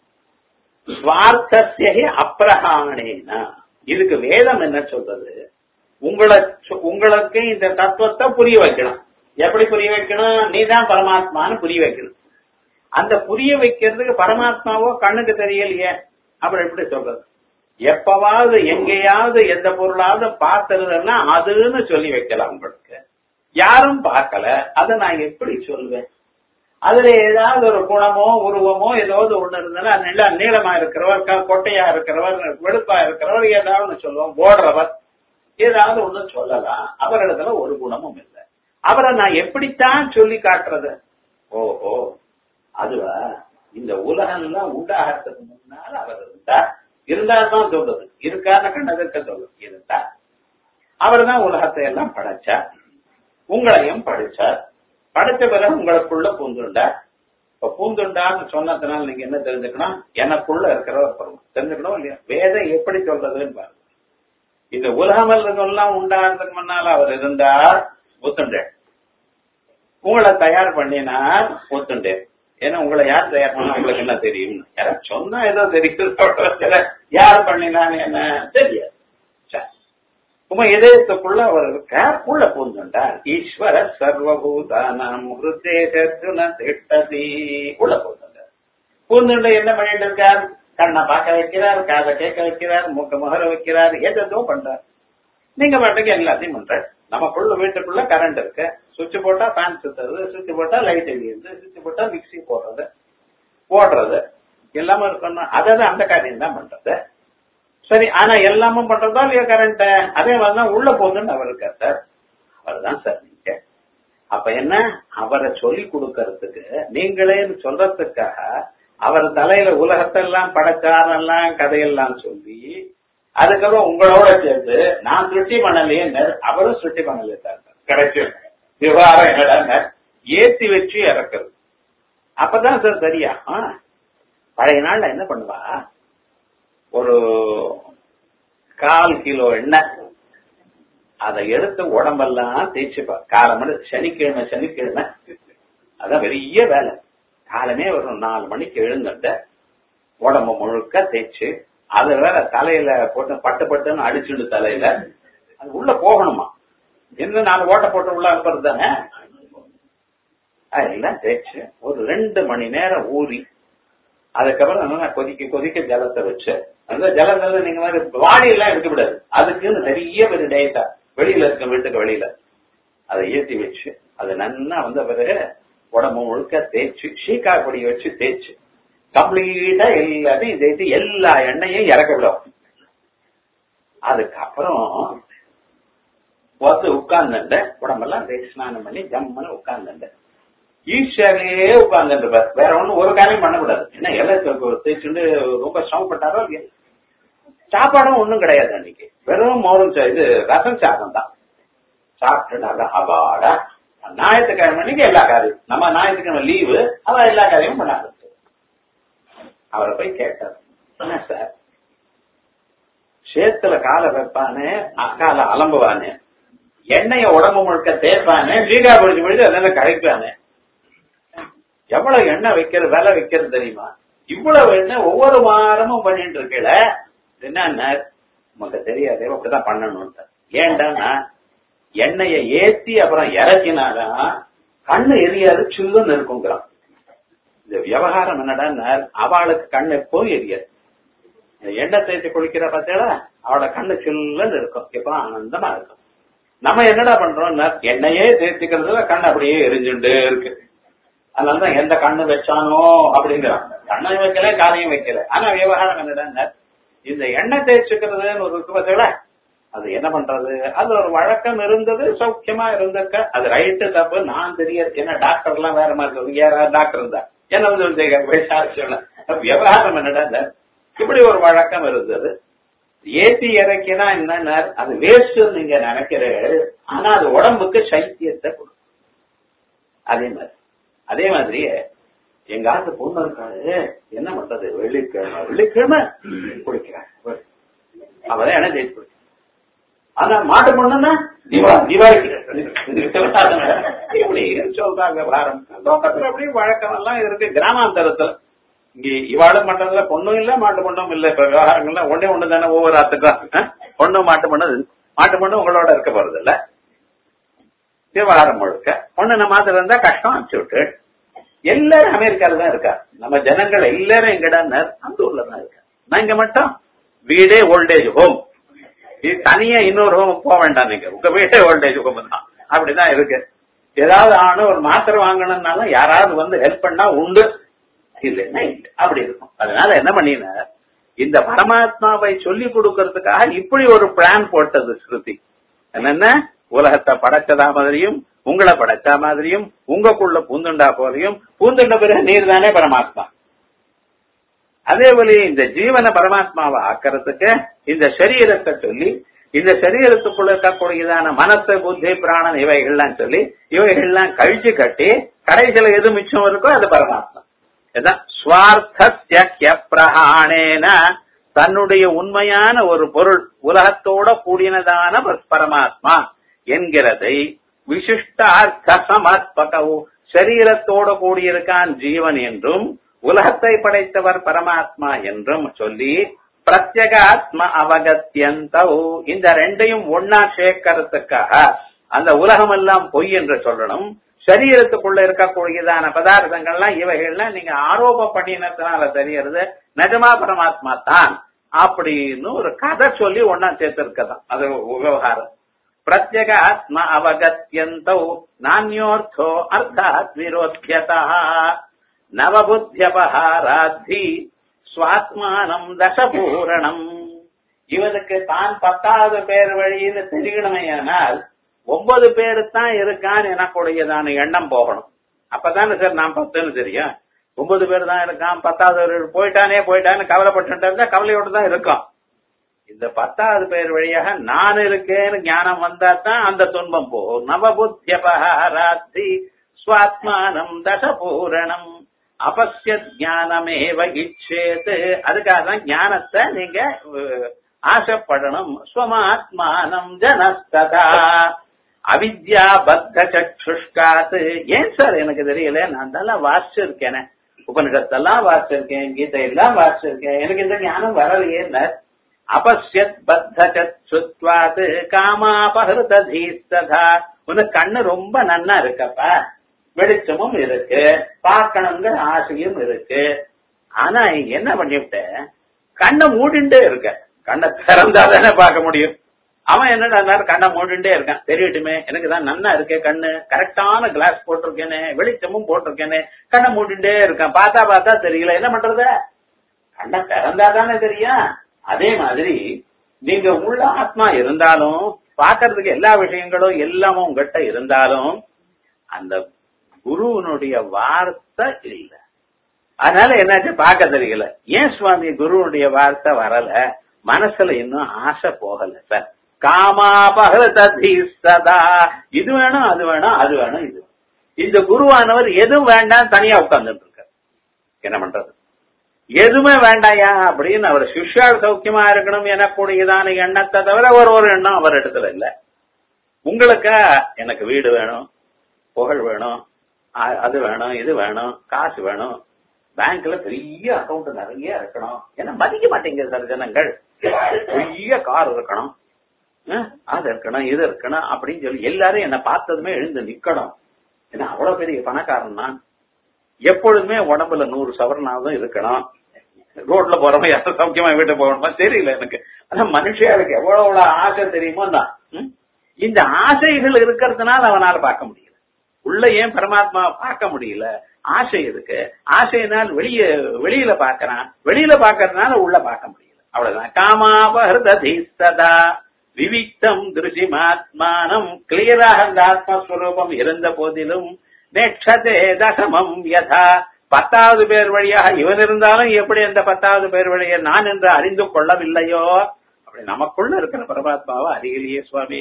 Speaker 1: சுவார்த்தசிய அப்பிரகாணேனா இதுக்கு வேதம் என்ன சொல்றது உங்களை சொ- உங்களுக்கு இந்த தத்துவத்தை புரிய வைக்கணும் எப்படி புரிய வைக்கணும் நீதான் பரமாத்மான்னு புரிய வைக்கணும் அந்த புரிய வைக்கிறதுக்கு பரமாத்மாவோ கண்ணுக்கு தெரியலையே அப்புறம் எப்படி சொல்றது எப்பவாவது எங்கேயாவது எந்த பொருளாவது பார்த்துருதுன்னா அதுன்னு சொல்லி வைக்கலாம் உங்களுக்கு யாரும் பார்க்கல அதை நான் எப்படி சொல்வேன் அதுல ஏதாவது ஒரு குணமோ உருவமோ ஏதாவது ஒண்ணு இருந்ததுன்னா நீள நீளமா இருக்கிறவர் க- கொட்டையா இருக்கிறவர் வெளுப்பா இருக்கிறவர் ஏதாவது ஒண்ணு சொல்லுவோம் ஓடுறவர் ஏதாவது ஒண்ணு சொல்லலாம் அவரிடத்துல ஒரு குணமும் இல்லை அவரை நான் எப்படித்தான் சொல்லி காட்டுறது ஓஹோ அதுவா இந்த உலகம்லாம் உண்டாகிறதுக்கு முன்னால அவர் இருந்தார் இருந்தாதான் சொல்றது இருக்கான்னு கண்ணதற்க சொல்றது இருந்தார் அவர் தான் உலகத்தை எல்லாம் படைச்சார் உங்களையும் படிச்சார் படிச்ச பிறகு உங்களுக்குள்ள பூந்துண்டார் இப்ப பூந்துண்டார்னு சொன்னதுனால நீங்க என்ன தெரிஞ்சுக்கணும் எனக்குள்ள இருக்கிறவர் பருவம் தெரிஞ்சுக்கணும் இல்லையா வேதம் எப்படி சொல்றதுன்னு பாருங்க இந்த உலகமெல்லாம் உண்டாகிறதுக்கு முன்னால அவர் இருந்தார் ஒத்துண்டேன் உங்களை தயார் பண்ணினார் ஒத்துண்டேன் ஏன்னா உங்களை யார் தயார் பண்ணா உங்களுக்கு என்ன தெரியும் யாராவது சொன்னா ஏதோ தெரியும் யார் பண்ணினான்னு என்ன தெரியாது சரி. உங்க இதயத்துக்குள்ள அவர் இருக்கார் உள்ள பூந்துண்டார் ஈஸ்வர சர்வபூதானாம் ஹிருதேசர்ஜுன திட்டதி உள்ள பூந்துண்டார் பூந்துண்ட என்ன பண்ணிட்டு இருக்கார் கண்ணை பார்க்க வைக்கிறார் காதை கேட்க வைக்கிறார் மூக்க முகர வைக்கிறார் எதோ பண்றார் நீங்க பாட்டுக்கு எல்லாத்தையும் பண்றாரு நமக்குள்ள வீட்டுக்குள்ள கரண்ட் இருக்கு சுவிட்ச் போட்டா ஃபேன் சுத்துறது சுவிட்ச் போட்டா லைட் எரியுது சுவிட்ச் போட்டா மிக்ஸி போடுறது ஓடுறது எல்லாமே இருக்கணும் அதாவது அந்த காரியம் தான் பண்றது சரி ஆனா எல்லாமும் பண்றதா இல்லையா கரண்ட் அதே மாதிரிதான் உள்ள போகுதுன்னு அவர் இருக்கார் சார் அவர் தான் சார் நீங்க அப்ப என்ன அவரை சொல்லி கொடுக்கறதுக்கு நீங்களேன்னு சொல்றதுக்காக அவர் தலையில உலகத்தெல்லாம் படைச்சாரெல்லாம் கதையெல்லாம் சொல்லி அதுக்கப்புறம் உங்களோட சேர்த்து நான் சுட்டி பண்ணலையே அவரும் சுட்டி பண்ணலையே சார் கிடைச்சி விவகாரம் என்னடா ஏத்தி வச்சு இறக்குறது அப்பதான் சார் சரியா ஆ, பழைய நாள்ல என்ன பண்ணுவா ஒரு கால் கிலோ எண்ணெய் அதை எடுத்து உடம்பெல்லாம் தேய்ச்சிப்பா காலமணி சனிக்கிழமை சனிக்கிழமை அதான் பெரிய வேலை காலமே ஒரு நாலு மணிக்கு எழுந்துட்ட உடம்பு முழுக்க தேய்ச்சு அது வேற தலையில போட்டு பட்டு பட்டுன்னு அடிச்சுடு தலையில அது உள்ள போகணுமா என்ன நாலு ஓட்ட போட்டு உள்ள அனுப்புறது தானே அதெல்லாம் தேய்ச்சு ஒரு ரெண்டு மணி நேரம் ஊறி அதுக்கப்புறம் நல்லா கொதிக்க கொதிக்க ஜலத்தை வச்சு அந்த ஜலத்துல நீங்க மாதிரி வாடி எல்லாம் எடுக்க விடாது அதுக்குன்னு நிறைய பெரிய டயட்டா வெளியில இருக்க வீட்டுக்கு வெளியில அதை ஏத்தி வச்சு அது நன்னா வந்த பிறகு உடம்பு முழுக்க தேய்ச்சு ஷீக்கா பொடியை வச்சு தேய்ச்சு கம்ப்ளீட்டா எல்லாத்தையும் தேய்ச்சி எல்லா எண்ணெயும் இறக்க விடும் அதுக்கப்புறம் வந்து உட்கார்ந்துட்ட உடம்பெல்லாம் தேய்ச்சி ஸ்நானம் பண்ணி ஜம்முன்னு உட்கார்ந்துட்ட ஈஸியாகவே உட்கார்ந்துட்டு வேற ஒண்ணும் ஒரு காரியம் பண்ணக்கூடாது என்ன எல்லாம் தேய்ச்சுட்டு ரொம்ப சிரமப்பட்டாரோ இல்லையா சாப்பாடும் ஒண்ணும் கிடையாது அன்னைக்கு வெறும் மோரும் சா- இது ரசம் சாதம் தான் சாப்பிட்டுட்டாங்க அபாடா ஞாயிற்றுக்கிழமை அன்னைக்கு எல்லா காரியம் நம்ம ஞாயிற்றுக்கிழமை லீவு அவ எல்லா காரியமும் பண்ண ஆரம்பிச்சு அவரை போய் கேட்டார் என்ன சார் சேத்துல காலை வைப்பானே அ- காலை அலம்புவானே எண்ணெய உடம்பு முழுக்க தேய்ப்பானே லீகா பிடிச்சு பிடிச்சு அதெல்லாம் கழிப்பானே எவ்வளவு எண்ணெய் வைக்கிறது விலை வைக்கிறது தெரியுமா இவ்வளவு என்ன ஒவ்வொரு வாரமும் பண்ணிட்டு இருக்கல என்ன நமக்கு தெரியாது அப்படிதான் பண்ணணும்னு ஏன்டான்னா எண்ணெயை ஏத்தி அப்புறம் இறக்கினாதான் கண்ணு எரியாது சில்லுன்னு இருக்குங்கிறான் இந்த விவகாரம் என்னடா அவளுக்கு கண் எப்பவும் எரியாது இந்த எண்ணெய் தேய்ச்சி குளிக்கிற பார்த்தா அவளோட கண்ணு சில்லுன்னு இருக்கும் எப்ப ஆனந்தமா இருக்கும் நம்ம என்னடா பண்றோம் எண்ணெயே தேய்ச்சிக்கிறதுல கண் அப்படியே எரிஞ்சுட்டு இருக்கு அதனாலதான் எந்த கண்ணு வச்சானோ அப்படிங்கிறான் கண்ணை வைக்கல காரியம் வைக்கல ஆனா விவகாரம் என்னடா இந்த எண்ணெய் தேய்ச்சிக்கிறதுன்னு ஒரு இருக்கு பார்த்தீங்களா அது என்ன பண்றது அது ஒரு வழக்கம் இருந்தது சௌக்கியமா இருந்திருக்க அது ரைட்டு தப்பு நான் தெரியாது என்ன டாக்டர் எல்லாம் வேற மாதிரி இருக்கு யாராவது டாக்டர் இருந்தா என்ன வந்து விசாரிச்சோம் விவகாரம் என்னடா இப்படி ஒரு வழக்கம் இருந்தது ஏத்தி இறக்கினா என்ன அது வேஸ்ட் நீங்க நினைக்கிற ஆனா அது உடம்புக்கு சைத்தியத்தை கொடுக்கும் அதே மாதிரி அதே மாதிரி எங்க ஆத்து பொண்ணு இருக்காரு என்ன பண்றது வெள்ளிக்கிழமை வெள்ளிக்கிழமை குளிக்கிறாங்க அவதான் என்ன தேய்ச்சி குளிக்க ஆனா மாட்டு பொண்ணுன்னா திவா திவாய்க்கு இப்படி சொல்றாங்க வாரம் லோகத்துல அப்படி வழக்கம் எல்லாம் இருக்கு கிராமாந்தரத்துல இங்க இவாளும் பண்றதுல பொண்ணும் இல்ல மாட்டு பொண்ணும் இல்ல இப்ப விவகாரங்கள்ல ஒன்னே ஒண்ணு தானே ஒவ்வொரு ஆத்துக்கும் பொண்ணு மாட்டு பொண்ணு மாட்டு பொண்ணு உங்களோட இருக்க போறது இல்ல விவகாரம் முழுக்க பொண்ணு நம்ம மாத்திரம் இருந்தா கஷ்டம் அனுப்பிச்சு விட்டு எல்லாரும் அமெரிக்கால தான் இருக்கா நம்ம ஜனங்கள் எல்லாரும் எங்கடா அந்த ஊர்ல தான் இருக்கா நான் இங்க மட்டும் வீடே ஓல்டேஜ் ஹோம் இது தனியா இன்னொரு ஹோம் போக வேண்டாம் நீங்க உங்க வீட்டே ஓல்டேஜ் ஹோம் தான் அப்படிதான் இருக்கு ஏதாவது ஆணும் ஒரு மாத்திரை வாங்கணும்னாலும் யாராவது வந்து ஹெல்ப் பண்ணா உண்டு இல்லைன்னா இல்லை அப்படி இருக்கும் அதனால என்ன பண்ணின இந்த பரமாத்மாவை சொல்லி கொடுக்கறதுக்காக இப்படி ஒரு பிளான் போட்டது ஸ்ருதி என்னென்ன உலகத்தை படைச்சதா மாதிரியும் உங்களை படைச்சா மாதிரியும் உங்களுக்குள்ள பூந்துண்டா போலையும் பூந்துண்ட பிறகு நீர் தானே பரமாத்மா அதே போல இந்த ஜீவன பரமாத்மாவை ஆக்கிறதுக்கு இந்த சரீரத்தை சொல்லி இந்த சரீரத்துக்குள்ள இருக்கக்கூடியதான மனசு புத்தி பிராணன் இவைகள்லாம் சொல்லி இவைகள்லாம் கழிச்சு கட்டி கடைசியில எது மிச்சம் இருக்கோ அது பரமாத்மா ஸ்வார்த்திய பிரஹாணேன தன்னுடைய உண்மையான ஒரு பொருள் உலகத்தோட கூடினதான பரமாத்மா என்கிறதை விசிஷ்டார்த்த சமர்ப்பகவு சரீரத்தோட கூடியிருக்கான் ஜீவன் என்றும் உலகத்தை படைத்தவர் பரமாத்மா என்றும் சொல்லி பிரத்யகாத்ம அவகத்தியந்தவு இந்த ரெண்டையும் ஒன்னா சேர்க்கறதுக்காக அந்த உலகம் எல்லாம் பொய் என்று சொல்லணும் சரீரத்துக்குள்ள இருக்கக்கூடியதான பதார்த்தங்கள்லாம் இவைகள்லாம் நீங்க ஆரோப பண்ணினதுனால தெரியறது நிஜமா பரமாத்மா தான் அப்படின்னு ஒரு கதை சொல்லி ஒன்னா சேர்த்திருக்கதான் அது விவகாரம் பிரத்யக ஆத்ம அவகத்தியந்தௌ நானியோர்த்தோ அர்த்தாத் விரோத்தியதா நவபுத்தியபஹாராத்தி சுவாத்மானம் தசபூரணம் இவனுக்கு தான் பத்தாவது பேர் வழின்னு தெரியணுமையானால் ஒன்பது பேரு தான் இருக்கான்னு எனக்குடையதான எண்ணம் போகணும் அப்பதானே சார் நான் பத்துன்னு தெரியும் ஒன்பது பேர் தான் இருக்கான் பத்தாவது போயிட்டானே போயிட்டான்னு கவலைப்பட்டு இருந்தா கவலையோடு தான் இருக்கும் இந்த பத்தாவது பேர் வழியாக நான் இருக்கேன்னு ஞானம் வந்தா தான் அந்த துன்பம் போகும் நவபுத்தியபஹாராத்தி சுவாத்மானம் தசபூரணம் அபஸ்ய ஜானமேவ இச்சேத்து அதுக்காக தான் ஞானத்தை நீங்க ஆசைப்படணும் ஸ்வமாத்மானம் ஜனஸ்ததா அவித்யா பத்த சக்ஷுஷ்காத்து ஏன் சார் எனக்கு தெரியல நான் தான் வாசிச்சிருக்கேனே உபனிஷத்தெல்லாம் வாசிச்சிருக்கேன் கீதை எல்லாம் வாசிச்சிருக்கேன் எனக்கு இந்த ஞானம் வரலையே அபஸ்யத் பத்த சத்வாத்து காமாபகிருத தீஸ்ததா உனக்கு கண்ணு ரொம்ப நன்னா இருக்கப்பா வெளிச்சமும் இருக்கு பார்க்கணுங்கிற ஆசையும் இருக்கு ஆனா என்ன பண்ணிவிட்ட கண்ணை மூடிண்டே இருக்க கண்ணை திறந்தா தானே பார்க்க முடியும் அவன் என்னடா கண்ணை மூடிண்டே இருக்கான் தெரியட்டுமே எனக்கு தான் நன்னா இருக்கே கண்ணு கரெக்டான கிளாஸ் போட்டிருக்கேனே வெளிச்சமும் போட்டிருக்கேனே கண்ணை மூடிண்டே இருக்கான் பார்த்தா பார்த்தா தெரியல என்ன பண்றது கண்ணை திறந்தா தானே தெரியும் அதே மாதிரி நீங்க உள்ள ஆத்மா இருந்தாலும் பாக்குறதுக்கு எல்லா விஷயங்களும் எல்லாமும் உங்ககிட்ட இருந்தாலும் அந்த குருவனுடைய வார்த்தை இல்ல அதனால என்னாச்சு பார்க்க தெரியல ஏன் சுவாமி குருவனுடைய வார்த்தை வரல மனசுல இன்னும் ஆசை போகல சார் காமாபகதா இது வேணும் அது வேணும் அது வேணும் இது இந்த குருவானவர் எதுவும் வேண்டாம் தனியா உட்கார்ந்துட்டு இருக்க என்ன பண்றது எதுவுமே வேண்டாயா அப்படின்னு அவர் சிஷ்யால் சௌக்கியமா இருக்கணும் எனக்கூடியதான எண்ணத்தை தவிர ஒரு ஒரு எண்ணம் அவர் இடத்துல இல்ல உங்களுக்கு எனக்கு வீடு வேணும் புகழ் வேணும் அது வேணும் இது வேணும் காசு வேணும் பேங்க்ல பெரிய அக்கவுண்ட் நிறைய இருக்கணும் ஏன்னா மதிக்க மாட்டேங்குது சார் ஜனங்கள் பெரிய கார் இருக்கணும் அஹ், அது இருக்கணும் இது இருக்கணும் அப்படின்னு சொல்லி எல்லாரும் என்ன பார்த்ததுமே எழுந்து நிக்கணும் ஏன்னா அவ்வளவு பெரிய பணக்காரன் நான் எப்பொழுதுமே உடம்புல நூறு சவரனாவது இருக்கணும் ரோட்ல போறவங்க யாரும் சௌக்கியமா வீட்டு போகணுமா தெரியல எனக்கு ஆனா மனுஷியாளுக்கு எவ்வளவு எவ்வளவு ஆசை தெரியுமோ தான் ம்? இந்த ஆசைகள் இருக்கிறதுனால அவனால பார்க்க முடியல உள்ள ஏன் பரமாத்மா பார்க்க முடியல ஆசை இருக்கு ஆசையினால் வெளிய வெளியில பாக்குறான் வெளியில பாக்குறதுனால உள்ள பார்க்க முடியல அவ்வளவுதான் காமாபஹததி சதா விவிக்தம் திருஷிமாத்மானம் கிளியராக அந்த ஆத்மஸ்வரூபம் இருந்த போதிலும் நேட்சதே தசமம் யதா பத்தாவது பேர் வழியாக இவன் இருந்தாலும் எப்படி அந்த பத்தாவது பேர் வழியை நான் என்று அறிந்து கொள்ளவில்லையோ அப்படி நமக்குள்ள இருக்கிற பரமாத்மாவை அறியலையே சுவாமி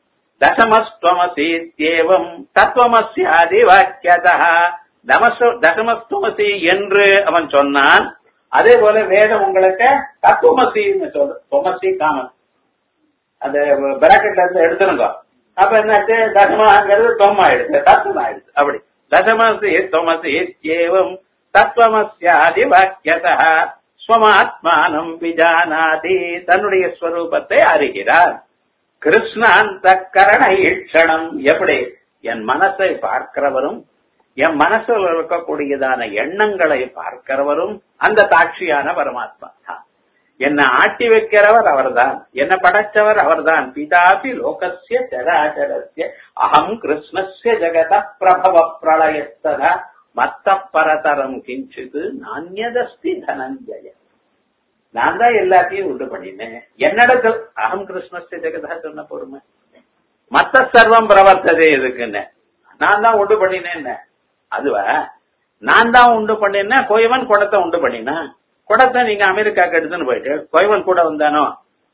Speaker 1: தசமஸ்துவமசீத்யேவம் தத்துவமஸ்யாதி வாக்கியதா தமசு தசமஸ்துவமசி என்று அவன் சொன்னான் அதே போல வேதம் உங்களுக்கு தத்துவமசின்னு சொல்லு துவமசி காமன் அந்த பிராக்கெட்ல இருந்து எடுத்துருங்க அப்ப என்னாச்சு தசமாங்கிறது தொம் ஆயிடுச்சு தத்துவம் ஆயிடுச்சு அப்படி தசமசி தொமசி ஏவம் தத்துவமஸ்யாதி வாக்கியதா ஸ்வமாத்மானம் விஜானாதி தன்னுடைய ஸ்வரூபத்தை அறிகிறார் கிருஷ்ணாந்த கரண ஈட்சணம் எப்படி என் மனசை பார்க்கிறவரும் என் மனசில் இருக்கக்கூடியதான எண்ணங்களை பார்க்கிறவரும் அந்த சாட்சியான பரமாத்மா தான் என்னை ஆட்டி வைக்கிறவர் அவர்தான் என்ன படைச்சவர் அவர்தான் பிதாபி லோகஸ்ய சராச்சரஸ்ய அகம் கிருஷ்ணஸ்ய ஜெகத பிரபவ பிரளயத்ததா மத்த பரதரம் கிஞ்சிது நானியதஸ்தி தனஞ்சய நான் தான் எல்லாத்தையும் உண்டு பண்ணினேன் என்னிடத்தில் அகம் கிருஷ்ணஸ்ய ஜெகதா சொன்ன பொறுமை மத்த சர்வம் பிரவர்த்ததே எதுக்குன்னு நான் தான் உண்டு பண்ணினேன் அதுவா நான் தான் உண்டு பண்ணினா கோயவன் குடத்தை உண்டு பண்ணினா குடத்தை நீங்க அமெரிக்காக்கு எடுத்துன்னு போயிட்டு கோயவன் கூட வந்தானோ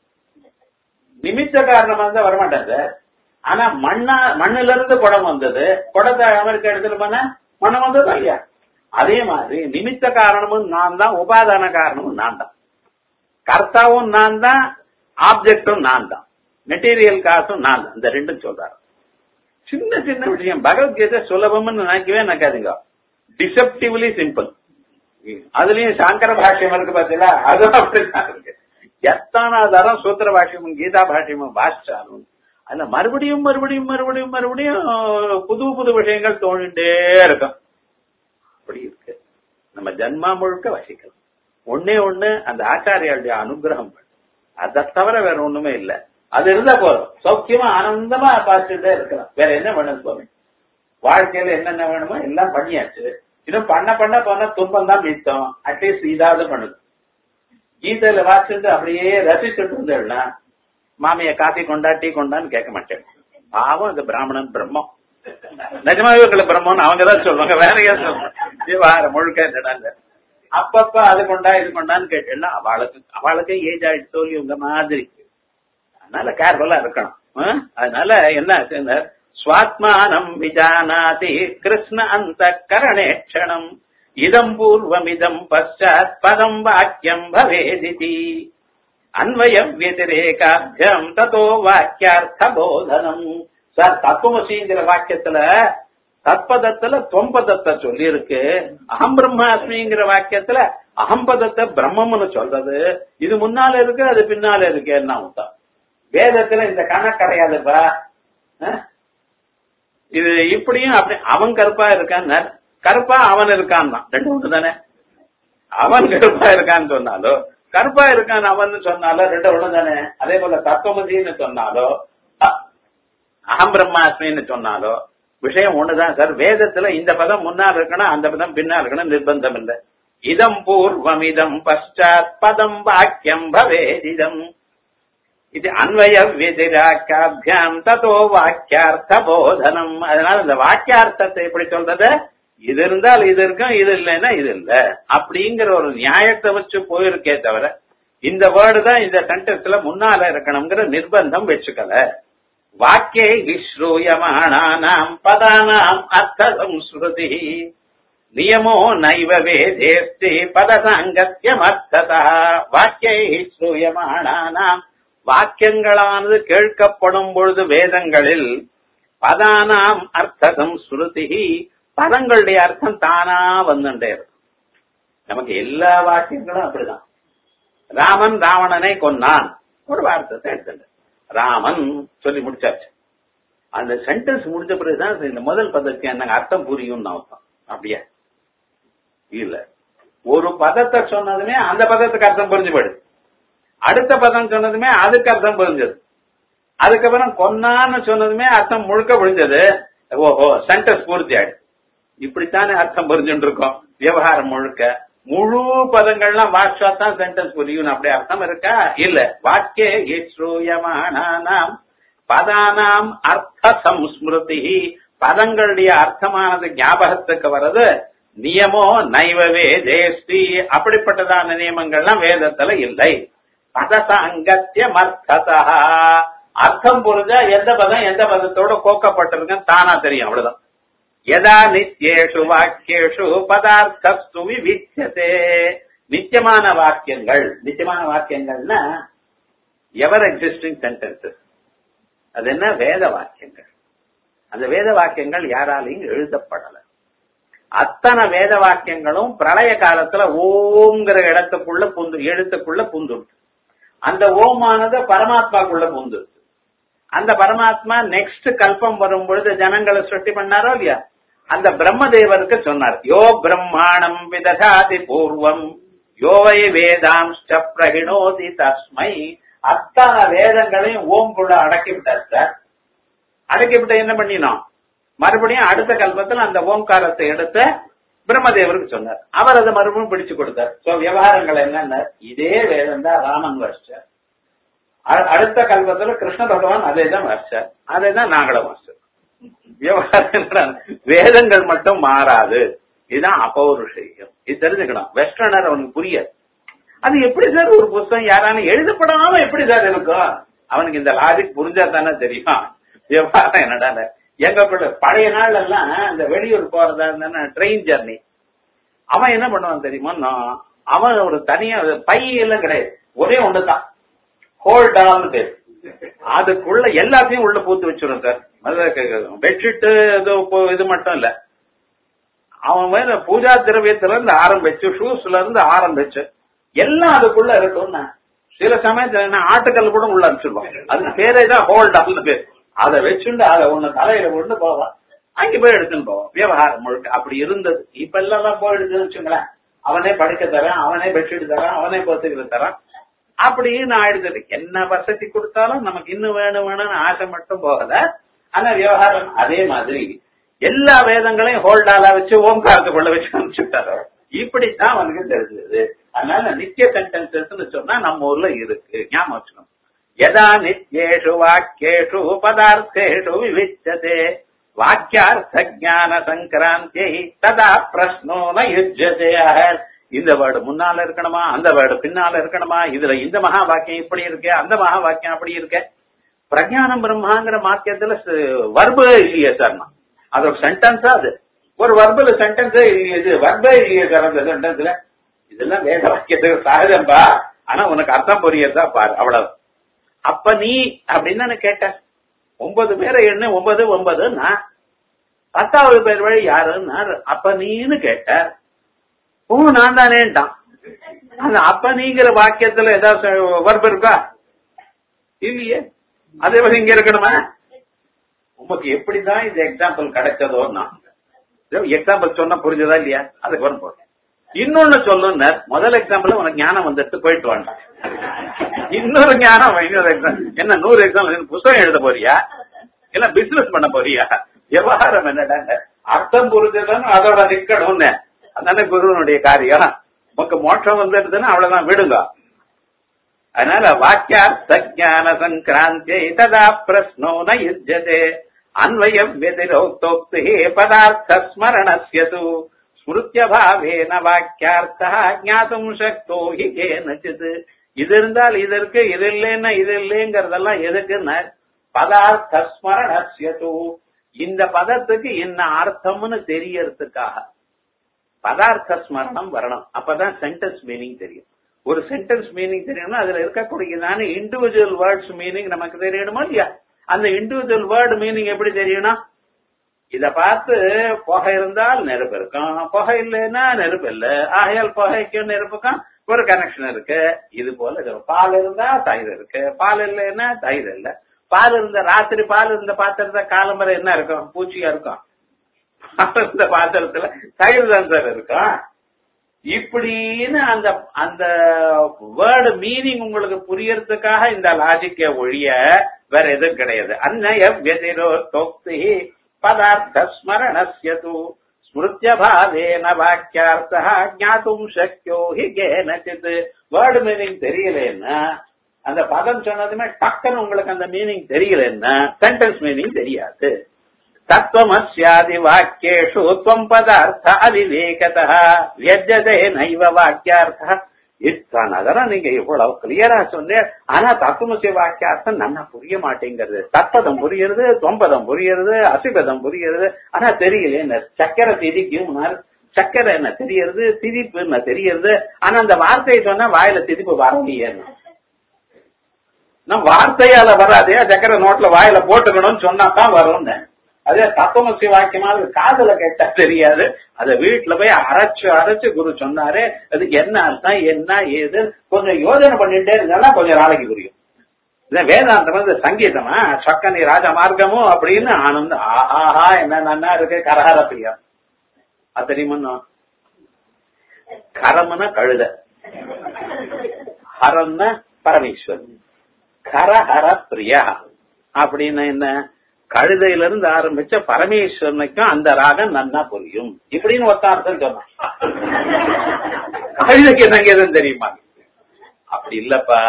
Speaker 1: நிமித்த காரணமா இருந்தா வரமாட்டேன் சார் ஆனா மண்ணா மண்ணுல இருந்து குடம் வந்தது குடத்தை அமெரிக்கா எடுத்துட்டு போனா மண்ணம் வந்ததா இல்லையா அதே மாதிரி நிமித்த காரணமும் நான் தான் உபாதான காரணமும் நான் தான் கர்த்தாவும் நான் தான் ஆப்ஜெக்டும் நான் தான் மெட்டீரியல் காசும் நான் தான் இந்த ரெண்டும் சொல்றாரு சின்ன சின்ன விஷயம் பகவத்கீதை சுலபம்னு நினைக்கவே நினைக்காதுங்க டிசெப்டிவ்லி சிம்பிள் அதுலயும் சாங்கர பாஷ்யம் இருக்கு பாத்தீங்களா அதுவும் அப்படிதான் இருக்கு எத்தனை தரம் சூத்திர பாஷ்யமும் கீதா பாஷ்யமும் பாஷ்டாலும் அதுல மறுபடியும் மறுபடியும் மறுபடியும் மறுபடியும் புது புது விஷயங்கள் தோணிட்டே இருக்கும் அப்படி இருக்கு நம்ம ஜன்மா முழுக்க வசிக்கலாம் ஒன்னே ஒண்ணு அந்த ஆச்சாரியாளுடைய அனுகிரகம் அதை தவிர வேற ஒண்ணுமே இல்ல அது இருந்தா போதும் சௌக்கியமா ஆனந்தமா பார்த்துட்டே இருக்கலாம் வேற என்ன வேணும் சுவாமி வாழ்க்கையில என்னென்ன வேணுமோ எல்லாம் பண்ணியாச்சு இன்னும் பண்ண பண்ண பண்ண துன்பம் தான் மித்தம் அட்லீஸ்ட் இதாவது பண்ணுது கீதையில வாசிட்டு அப்படியே ரசிச்சுட்டு இருந்தேன்னா மாமிய காஃபி கொண்டா டீ கொண்டான்னு கேட்க மாட்டேன் பாவம் இந்த பிராமணன் பிரம்மம் நிஜமாவே இருக்கிற பிரம்மன் அவங்க தான் சொல்லுவாங்க வேற ஏன் சொல்லுவாங்க வார முழுக்க என்னடாங்க அப்பப்ப அது கொண்டா இது கொண்டான்னு கேட்டேன்னா அவளுக்கு அவளுக்கு ஏஜ் ஆயிடுச்சு சொல்லி உங்க மாதிரி அதனால கேர்ஃபுல்லா இருக்கணும் ஆ? அதனால என்ன ஆச்சுன்னா, ஸ்வாத்மானம் விஜானாதி கிருஷ்ண அந்த கரணேட்சணம் இதம் பூர்வமிதம் பశ్చాத் பதம் வாக்கியம் பவேதிதி அன்வய வத்திரேகாபியம் ததோ வாக்கியார்த்த போதனம் சார் தத்துவமசிங்கிற வாக்கியத்துல தத்பதத்துல தொம்பதத்தை சொல்லி இருக்கு அகம் பிரம்மாஸ்மிங்கிற வாக்கியத்துல அகம்பதத்தை பிரம்மம்னு சொல்றது இது முன்னால இருக்கு அது பின்னால இருக்கு என்ன அர்த்தம் வேதத்துல இந்த கணக்கு கிடையாதுப்பா அஹ்? இது இப்படியும் அப்படி அவன் கருப்பா இருக்கான் கருப்பா அவன் இருக்கான் ரெண்டு ஒன்று தானே அவன் கருப்பா இருக்கான்னு சொன்னாலோ கருப்பா இருக்கான் அவன் சொன்னாலோ ரெண்டு ஒண்ணு தானே அதே போல தத்துவமசின்னு சொன்னாலோ அ- அகம் பிரம்மாஸ்மின்னு சொன்னாலோ விஷயம் ஒண்ணுதான் சார் வேதத்துல இந்த பதம் முன்னால் இருக்கணும் அந்த பதம் பின்னால் இருக்கணும் நிர்பந்தம் இல்லை இதம் பூர்வம் இதம் பశ్చాத் பதம் வாக்கியம் பவேதிதம் இது அன்வய விதிராக்காபியாம் ததோ வாக்கியார்த்த போதனம் அதனால இந்த வாக்கியார்த்தத்தை எப்படி சொல்றது இது இருந்தால் இது இருக்கும் இது இல்லைன்னா இது இல்ல அப்படிங்கிற ஒரு நியாயத்தை வச்சு போயிருக்கே தவிர இந்த வேர்டு தான் இந்த சென்டென்ஸ்ல முன்னால இருக்கணுங்கிற நிர்பந்தம் வச்சுக்கல வாக்கியை விஸ்ரூயமானானாம் பதானாம் அர்த்த சம்ஸ்ருதி நியமோ நைவ வேதேஸ்தி பதசாங்கத்தியம் அர்த்ததா வாக்கியை ஸ்ரூயமானானாம் வாக்கியங்களானது கேட்கப்படும் பொழுது வேதங்களில் பதானாம் அர்த்தகம் ஸ்ருதி பதங்களுடைய அர்த்தம் தானா வந்துட்டே இருக்கும் நமக்கு எல்லா வாக்கியங்களும் அப்படிதான் ராமன் ராவணனை கொன்னான் ஒரு வார்த்தை எடுத்துட்டு ராமன் சொல்லி முடிச்சாச்சு அந்த சென்டென்ஸ் முடிஞ்ச பிறகுதான் இந்த முதல் பதத்துக்கு என்ன அர்த்தம் புரியும் அர்த்தம் அப்படியா இல்ல ஒரு பதத்தை சொன்னதுமே அந்த பதத்துக்கு அர்த்தம் புரிஞ்சு போயிடுது அடுத்த பதம் சொன்னதுமே அதுக்கு அர்த்தம் புரிஞ்சது அதுக்கப்புறம் கொன்னான்னு சொன்னதுமே அர்த்தம் முழுக்க புரிஞ்சது ஓஹோ சென்டென்ஸ் பூர்த்தி ஆயிடுச்சு இப்படித்தானே அர்த்தம் புரிஞ்சுட்டு இருக்கோம் விவகாரம் முழுக்க முழு பதங்கள்லாம் வாட்சா தான் சென்டென்ஸ் புரியும் அப்படி அர்த்தம் இருக்கா இல்ல வாக்கிய ஸ்ரூயமானாம் பதானாம் அர்த்த சம்ஸ்மிருதி பதங்களுடைய அர்த்தமானது ஞாபகத்துக்கு வர்றது நியமோ நைவவே தேஸ்தி அப்படிப்பட்டதான நியமங்கள்லாம் வேதத்துல இல்லை பதசாங்கத்தியம் அர்த்ததா அர்த்தம் புரிஞ்சா எந்த பதம் எந்த பதத்தோட கோக்கப்பட்டிருக்குன்னு தானா தெரியும் அவ்வளவுதான் யதா நித்யேஷு வாக்கியேஷு பதார்த்தஸ்து விவிச்சதே நித்தியமான வாக்கியங்கள் நித்தியமான வாக்கியங்கள்னா எவர் எக்ஸிஸ்டிங் சென்டென்சஸ் அது என்ன வேத வாக்கியங்கள் அந்த வேத வாக்கியங்கள் யாராலையும் எழுதப்படல அத்தனை வேத வாக்கியங்களும் பிரளய காலத்துல ஓம்ங்கிற இடத்துக்குள்ள புந்து எழுத்துக்குள்ள புந்துட்டு அந்த ஓமானது பரமாத்மாக்குள்ள புந்து அந்த பரமாத்மா நெக்ஸ்ட் கல்பம் வரும் பொழுது ஜனங்களை சுட்டி பண்ணாரோ இல்லையா அந்த பிரம்மதேவருக்கு சொன்னார் யோ பிரம்மாணம் விததாதி பூர்வம் யோவை வேதாம்ஷ்ட பிரகிணோதி தஸ்மை அத்தனை வேதங்களையும் ஓம்குள்ள அடக்கி விட்டார் சார் அடக்கி விட்ட என்ன பண்ணினோம் மறுபடியும் அடுத்த கல்பத்தில் அந்த ஓம்காரத்தை எடுத்து பிரம்மதேவருக்கு சொன்னார் அவர் அதை மறுபடியும் பிடிச்சு கொடுத்தார் சோ விவகாரங்கள் என்னென்ன இதே வேதம் தான் ராமன் வருஷார் அடுத்த கல்பத்துல கிருஷ்ண பகவான் அதே தான் வருஷார் அதே தான் நாங்களும் வருஷம் விவகாரம் வேதங்கள் மட்டும் மாறாது இதுதான் அபௌருஷயம் இது தெரிஞ்சுக்கணும் வெஸ்டர்னர் அவனுக்கு புரியாது அது எப்படி சார் ஒரு புஸ்தகம் யாராலும் எழுதப்படாம எப்படி சார் இருக்கும் அவனுக்கு இந்த லாஜிக் புரிஞ்சா தானே தெரியும் விவகாரம் என்னடா எங்க பழைய நாள் எல்லாம் இந்த வெளியூர் போறதா இருந்தா ட்ரெயின் ஜர்னி அவன் என்ன பண்ணுவான் தெரியுமா அவன் ஒரு தனியா பை எல்லாம் கிடையாது ஒரே ஒண்ணுதான் ஹோல்டான்னு பேர் அதுக்குள்ள எல்லாத்தையும் உள்ள பூத்து வச்சிடும் சார் பெட்ஷீட்டு இது இது மட்டும் இல்ல அவன் வேற பூஜா திரவியத்துல இருந்து ஆரம்பிச்சு ஷூஸ்ல இருந்து ஆரம்பிச்சு எல்லாம் அதுக்குள்ள இருக்கும்னா சில சமயத்துல என்ன ஆட்டுக்கல் கூட உள்ள அனுப்பிச்சிருவான் அது பேரே தான் ஹோல்டான்னு பேர் அதை வச்சுண்டு அதை ஒண்ணு தலையில கொண்டு போவான் அங்க போய் எடுத்துன்னு போவான் விவகாரம் முழுக்க அப்படி இருந்தது இப்ப எல்லாம் போயிடுதுன்னு வச்சுங்களேன் அவனே படுக்க தரான் அவனே பெட்ஷீட் தரான் அவனே பொத்துக்கிற தரான் அப்படின்னு ஆயிடுது என்ன வசதி கொடுத்தாலும் நமக்கு இன்னும் வேணும் வேணும்னு ஆசை மட்டும் போகல ஆனா விவகாரம் அதே மாதிரி எல்லா வேதங்களையும் ஹோல்டாலா வச்சு ஓம்காரத்துக்குள்ள வச்சு அனுப்பிச்சுட்டாரு இப்படித்தான் அவனுக்கு தெரிஞ்சது அதனால நித்திய சென்டென்சஸ் சொன்னா நம்ம ஊர்ல இருக்கு ஞாபகம் வச்சுக்கணும் யதா நித்யேஷு வாக்கியேஷு பதார்த்தேஷு விவிச்சதே வாக்கியார்த்த ஜான சங்கராந்தியை ததா பிரஸ்னோ ந யுஜ்யதே இந்த வேர்டு முன்னால இருக்கணுமா அந்த வேர்டு பின்னால இருக்கணுமா இதுல இந்த மகா வாக்கியம் இப்படி இருக்கு அந்த மகா வாக்கியம் அப்படி இருக்கு பிரஜானம் பிரம்மாங்கிற வாக்கியத்துல வர்பு இல்லையே சார் அது ஒரு சென்டென்ஸா அது ஒரு வர்புல சென்டென்ஸே இது வர்பே இல்லையே சார் அந்த சென்டென்ஸ்ல இதெல்லாம் வேத வாக்கியத்துக்கு சகஜம்பா ஆனா உனக்கு அர்த்தம் புரியதா பாரு அவ்வளவு அப்ப நீ அப்படின்னு நான் கேட்டேன் ஒன்பது பேரை என்ன ஒன்பது ஒன்பது நான் பத்தாவது பேர் வழி யாருன்னு அப்ப நீன்னு கேட்ட ஓ நான் தானேன்ட்டான் அந்த அப்ப நீங்கிற வாக்கியத்துல ஏதாவது வர்பு இருக்கா இல்லையே அதே மாதிரி இங்க இருக்கணுமா உமக்கு எப்படிதான் இந்த எக்ஸாம்பிள் கிடைச்சதோ நான் எக்ஸாம்பிள் சொன்னா புரிஞ்சதா இல்லையா அதுக்கு வரும் போறேன் இன்னொன்னு சொல்லுங்க முதல் எக்ஸாம்பிள் உனக்கு ஞானம் வந்துட்டு போயிட்டு வாங்க இன்னொரு ஞானம் இன்னொரு எக்ஸாம் என்ன நூறு எக்ஸாம் புத்தகம் எழுத போறியா இல்ல பிசினஸ் பண்ண போறியா விவகாரம் என்னடா அர்த்தம் புரிஞ்சதுன்னு அதோட நிக்கணும்னு அதானே குருவனுடைய காரியம் உனக்கு மோட்சம் வந்துடுதுன்னா அவ்வளவுதான் விடுங்க அதனால வாக்கியார்த்த ஜான சங்கிராந்தியை ததா பிரஸ்னோ ந யுஜ்யதே அன்வய व्यतिरोक्तोक्ति பதார்த்த ஸ்மரணஸ்யது ஸ்மிருத்தியபாவேன வாக்கியார்த்தா ஞாதும் சக்தோ ஹி கேனச்சித் இது இருந்தால் இது இருக்கு இது இல்லைன்னா இது இல்லைங்கிறதெல்லாம் எதுக்குன்னு பதார்த்த ஸ்மரணஸ்யது இந்த பதத்துக்கு என்ன அர்த்தம்னு தெரியறதுக்காக பதார்த்த ஸ்மரணம் வரணும் அப்பதான் சென்டென்ஸ் மீனிங் தெரியும் ஒரு சென்டென்ஸ் மீனிங் தெரியணும்னா அதுல இருக்கக்கூடியதான இண்டிவிஜுவல் வேர்ட்ஸ் மீனிங் நமக்கு தெரியணுமா இல்லையா அந்த இண்டிவிஜுவல் வேர்டு மீனிங் எப்படி தெரியணும் இத பார்த்து புகை இருந்தால் நெருப்பு இருக்கும் புகை இல்லைன்னா நெருப்பு இல்ல ஆகையால் புகைக்கும் நெருப்புக்கும் ஒரு கனெக்ஷன் இருக்கு இது போல இது. பால் இருந்தா தயிர் இருக்கு பால் இல்லைன்னா தயிர் இல்ல பால் இருந்த ராத்திரி பால் இருந்த பாத்திரத்தை காலம்பரை என்ன இருக்கும் பூச்சியா இருக்கும் பால் இருந்த பாத்திரத்துல தயிர் தான் சார் இருக்கும் இப்படின்னு அந்த அந்த வேர்டு மீனிங் உங்களுக்கு புரியறதுக்காக இந்த லாஜிக்க ஒழிய வேற எதுவும் கிடையாது அந்நய व्यतिरो தோக்தி பதார்த்த ஸ்மரணஸ்ய து ஸ்மிருத்திய பாவேன வாக்கியார்த்தா ஞாத்தும் சக்கியோ ஹி கேனச்சித் வேர்டு மீனிங் தெரியலன்னா அந்த பதம் சொன்னதுமே டக்குன்னு உங்களுக்கு அந்த மீனிங் தெரியலன்னா சென்டென்ஸ் மீனிங் தெரியாது தத்துவமஸ்யாதி வாக்கியேஷு துவம் பதார்த்த அவிவேகதः வியஜதே நைவ வாக்கியார்த்த இத்தனை தரம் நீங்க இவ்வளவு கிளியரா சொன்னேன் ஆனா தத்துவமசிய வாக்கியார்த்தம் நல்லா புரிய மாட்டேங்கிறது தத்பதம் புரியுறது தொம்பதம் புரியுறது அசிபதம் புரியுறது ஆனா தெரியல என்ன சக்கரை திதிக்கும் சக்கரை என்ன தெரியறது திதிப்பு என்ன தெரியறது ஆனா அந்த வார்த்தையை சொன்னா வாயில திதிப்பு வரலையே நான் வார்த்தையால வராதே சக்கரை நோட்ல வாயில போட்டுக்கணும்னு சொன்னா தான் வரும்னு அதே தத்துவமசி வாக்கியமா அது காதுல கேட்டா தெரியாது அத வீட்டுல போய் அரைச்சு அரைச்சு குரு சொன்னாரு அதுக்கு என்ன அர்த்தம் என்ன ஏது கொஞ்சம் யோசனை பண்ணிட்டே இருந்தாலும் கொஞ்சம் நாளைக்கு புரியும் இந்த வேதாந்தம் வந்து சங்கீதமா சக்கனி ராஜ மார்க்கமும் அப்படின்னு ஆனந்தம் ஆஹா என்ன நன்னா இருக்கு கரஹர பிரியம் அது தெரியுமா கரம்னா கழுத ஹரம்னா பரமேஸ்வரன் கரஹர பிரியா அப்படின்னு என்ன கழுதையில இருந்து ஆரம்பிச்ச பரமேஸ்வரனுக்கும் அந்த ராகம் நன்னா புரியும் இப்படின்னு ஒருத்த அர்த்தம் சொன்னான் கழுதைக்கு என்னங்க எதுவும் தெரியுமா அப்படி இல்லப்பா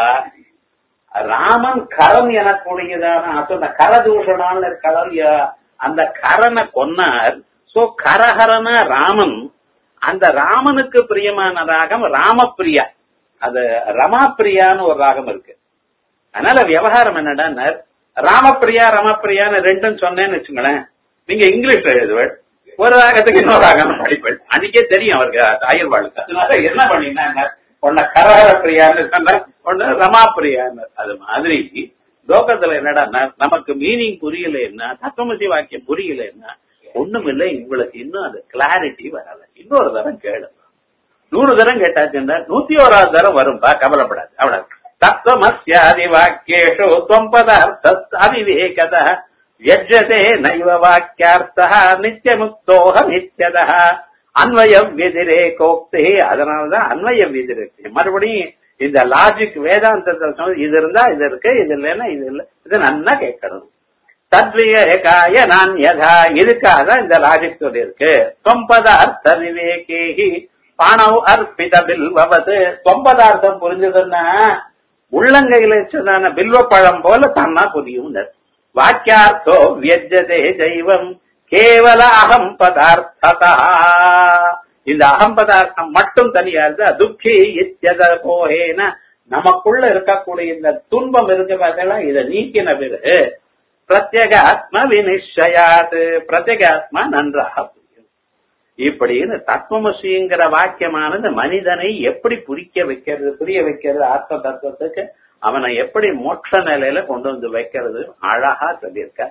Speaker 1: ராமன் கரம் எனக்கூடியதான அர்த்தம் இந்த கரதூஷணான்னு கலர் அந்த கரனை கொன்னார் சோ கரஹரன ராமன் அந்த ராமனுக்கு பிரியமான ராகம் ராமப்பிரியா அது ரமாப்பிரியான்னு ஒரு ராகம் இருக்கு அதனால விவகாரம் என்னடா ராமப்பிரியா ரமப்பிரியான்னு ரெண்டும் சொன்னேன்னு வச்சுங்களேன் நீங்க இங்கிலீஷ்ல எழுதுவேன் ஒரு ராகத்துக்கு இன்னொரு ராகம் படிப்பேன் அன்னைக்கே தெரியும் அவருக்கு ஆயுர்வாளுக்கு அதனால என்ன பண்ணீங்கன்னா ஒன்ன கரஹர பிரியான்னு சொன்ன ஒன்னு ரமாப்பிரியான்னு அது மாதிரி லோகத்துல என்னடா நமக்கு மீனிங் புரியலன்னா தத்துவமசி வாக்கியம் புரியலன்னா ஒண்ணும் இல்லை உங்களுக்கு இன்னும் அது கிளாரிட்டி வரல இன்னொரு தரம் கேளு நூறு தரம் கேட்டாச்சுன்னா நூத்தி ஓராவது தரம் வரும்பா கவலைப்படாது அவ்வளவு தத்துவமஸ்யாதி வாக்கியேஷு தொம்பதார்த்த அவிவேகத வியஜ்யதே நைவ வாக்கியார்த்த நித்தியமுக்தோக நித்தியத அன்வய விதிரேகோக்தி அதனாலதான் அன்வய விதிரேக்தி மறுபடியும் இந்த லாஜிக் வேதாந்தத்தில் சொன்னது இது இருந்தா இது இருக்கு இது இல்லைன்னா இது இல்லை இது நன்னா கேட்கணும் தத்வியகாய நான் யதா இதுக்காக இந்த லாஜிக் சொல்லி இருக்கு தொம்பதார்த்த விவேகேகி பானவ் அர்ப்பித பில்வது தொம்பதார்த்தம் புரிஞ்சதுன்னா உள்ளங்கையில வச்சதான பில்வப்பழம் போல தன்னா புரியும் வாக்கியார்த்தோ வியஜதே தெய்வம் கேவல அகம் பதார்த்ததா இந்த அகம் பதார்த்தம் மட்டும் தனியா இருந்தா துக்கி இத்தியத போகேன நமக்குள்ள இருக்கக்கூடிய இந்த துன்பம் இருக்க பார்த்தா இதை நீக்கின பிறகு பிரத்யேக ஆத்ம வினிஷயாது பிரத்யேக ஆத்மா நன்றாக புரியும் இப்படின்னு தத்துவமசிங்கிற வாக்கியமானது மனிதனை எப்படி புரிக்க வைக்கிறது புரிய வைக்கிறது ஆத்ம தத்துவத்துக்கு அவனை எப்படி மோட்ச நிலையில கொண்டு வந்து வைக்கிறது அழகா சொல்லியிருக்க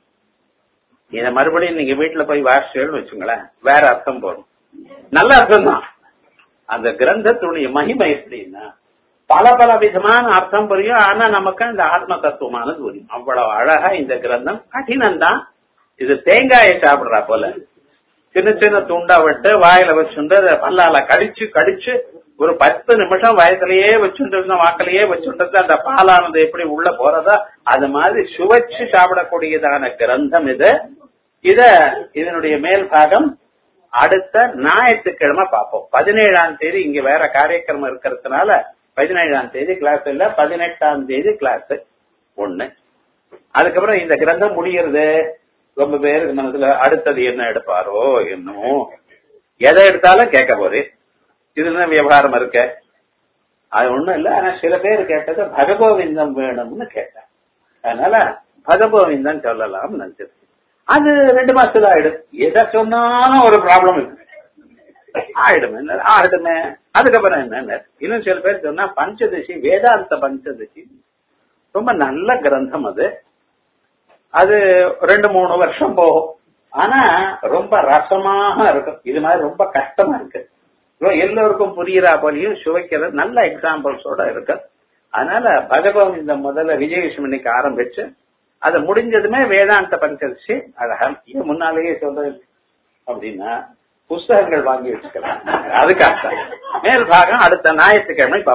Speaker 1: இத மறுபடியும் நீங்க வீட்டுல போய் வாசிச்சேன்னு வச்சுங்களேன் வேற அர்த்தம் போடும் நல்ல அர்த்தம் தான் அந்த கிரந்தத்துடைய மகிமை எப்படின்னா பல பல விதமான அர்த்தம் புரியும் ஆனா நமக்கு அந்த ஆத்ம தத்துவமானது புரியும் அவ்வளவு அழகா இந்த கிரந்தம் கடினம் தான் இது தேங்காயை சாப்பிடுறா போல சின்ன சின்ன துண்டா விட்டு வாயில வச்சுட்டு அதை பல்லால கடிச்சு கடிச்சு ஒரு பத்து நிமிஷம் வயசுலயே வச்சுட்டு இருந்த வாக்கிலேயே வச்சுட்டு அந்த பாலானது எப்படி உள்ள போறதோ அது மாதிரி சுவைச்சு சாப்பிடக்கூடியதான கிரந்தம் இது இத இதனுடைய மேல் பாகம் அடுத்த ஞாயிற்றுக்கிழமை பார்ப்போம் பதினேழாம் தேதி இங்க வேற காரியக்கிரமம் இருக்கிறதுனால பதினேழாம் தேதி கிளாஸ் இல்ல பதினெட்டாம் தேதி கிளாஸ் ஒண்ணு அதுக்கப்புறம் இந்த கிரந்தம் முடிகிறது ரொம்ப பேருக்கு மனசுல அடுத்தது என்ன எடுப்பாரோ என்னமோ எதை எடுத்தாலும் கேட்க போது இதுதான் விவகாரம் இருக்க அது ஒண்ணும் இல்ல ஆனா சில பேர் கேட்டது பககோவிந்தம் வேணும்னு கேட்டேன் அதனால பககோவிந்தம் சொல்லலாம் நினைச்சது அது ரெண்டு மாசத்துல ஆயிடும் எதை சொன்னாலும் ஒரு ப்ராப்ளம் இருக்கு ஆயிடும் என்ன ஆயிடுமே அதுக்கப்புறம் என்ன இன்னும் சில பேர் சொன்னா பஞ்சதசி வேதாந்த பஞ்சதசி ரொம்ப நல்ல கிரந்தம் அது அது ரெண்டு மூணு வருஷம் போகும் ஆனா ரொம்ப ரசமாக இருக்கும் இது மாதிரி ரொம்ப கஷ்டமா இருக்கு இப்போ எல்லோருக்கும் புரியுறா போலையும் சுவைக்கிறது நல்ல எக்ஸாம்பிள்ஸோட இருக்கு அதனால பகவான் இந்த முதல்ல விஜயலட்சுமிக்கு ஆரம்பிச்சு அது முடிஞ்சதுமே வேதாந்த பஞ்சரிச்சு அழகா இது முன்னாலேயே சொல்றது அப்படின்னா புஸ்தகங்கள் வாங்கி வச்சுக்கலாம் அதுக்காக மேல் பாகம் அடுத்த ஞாயிற்றுக்கிழமை பார்ப்போம்.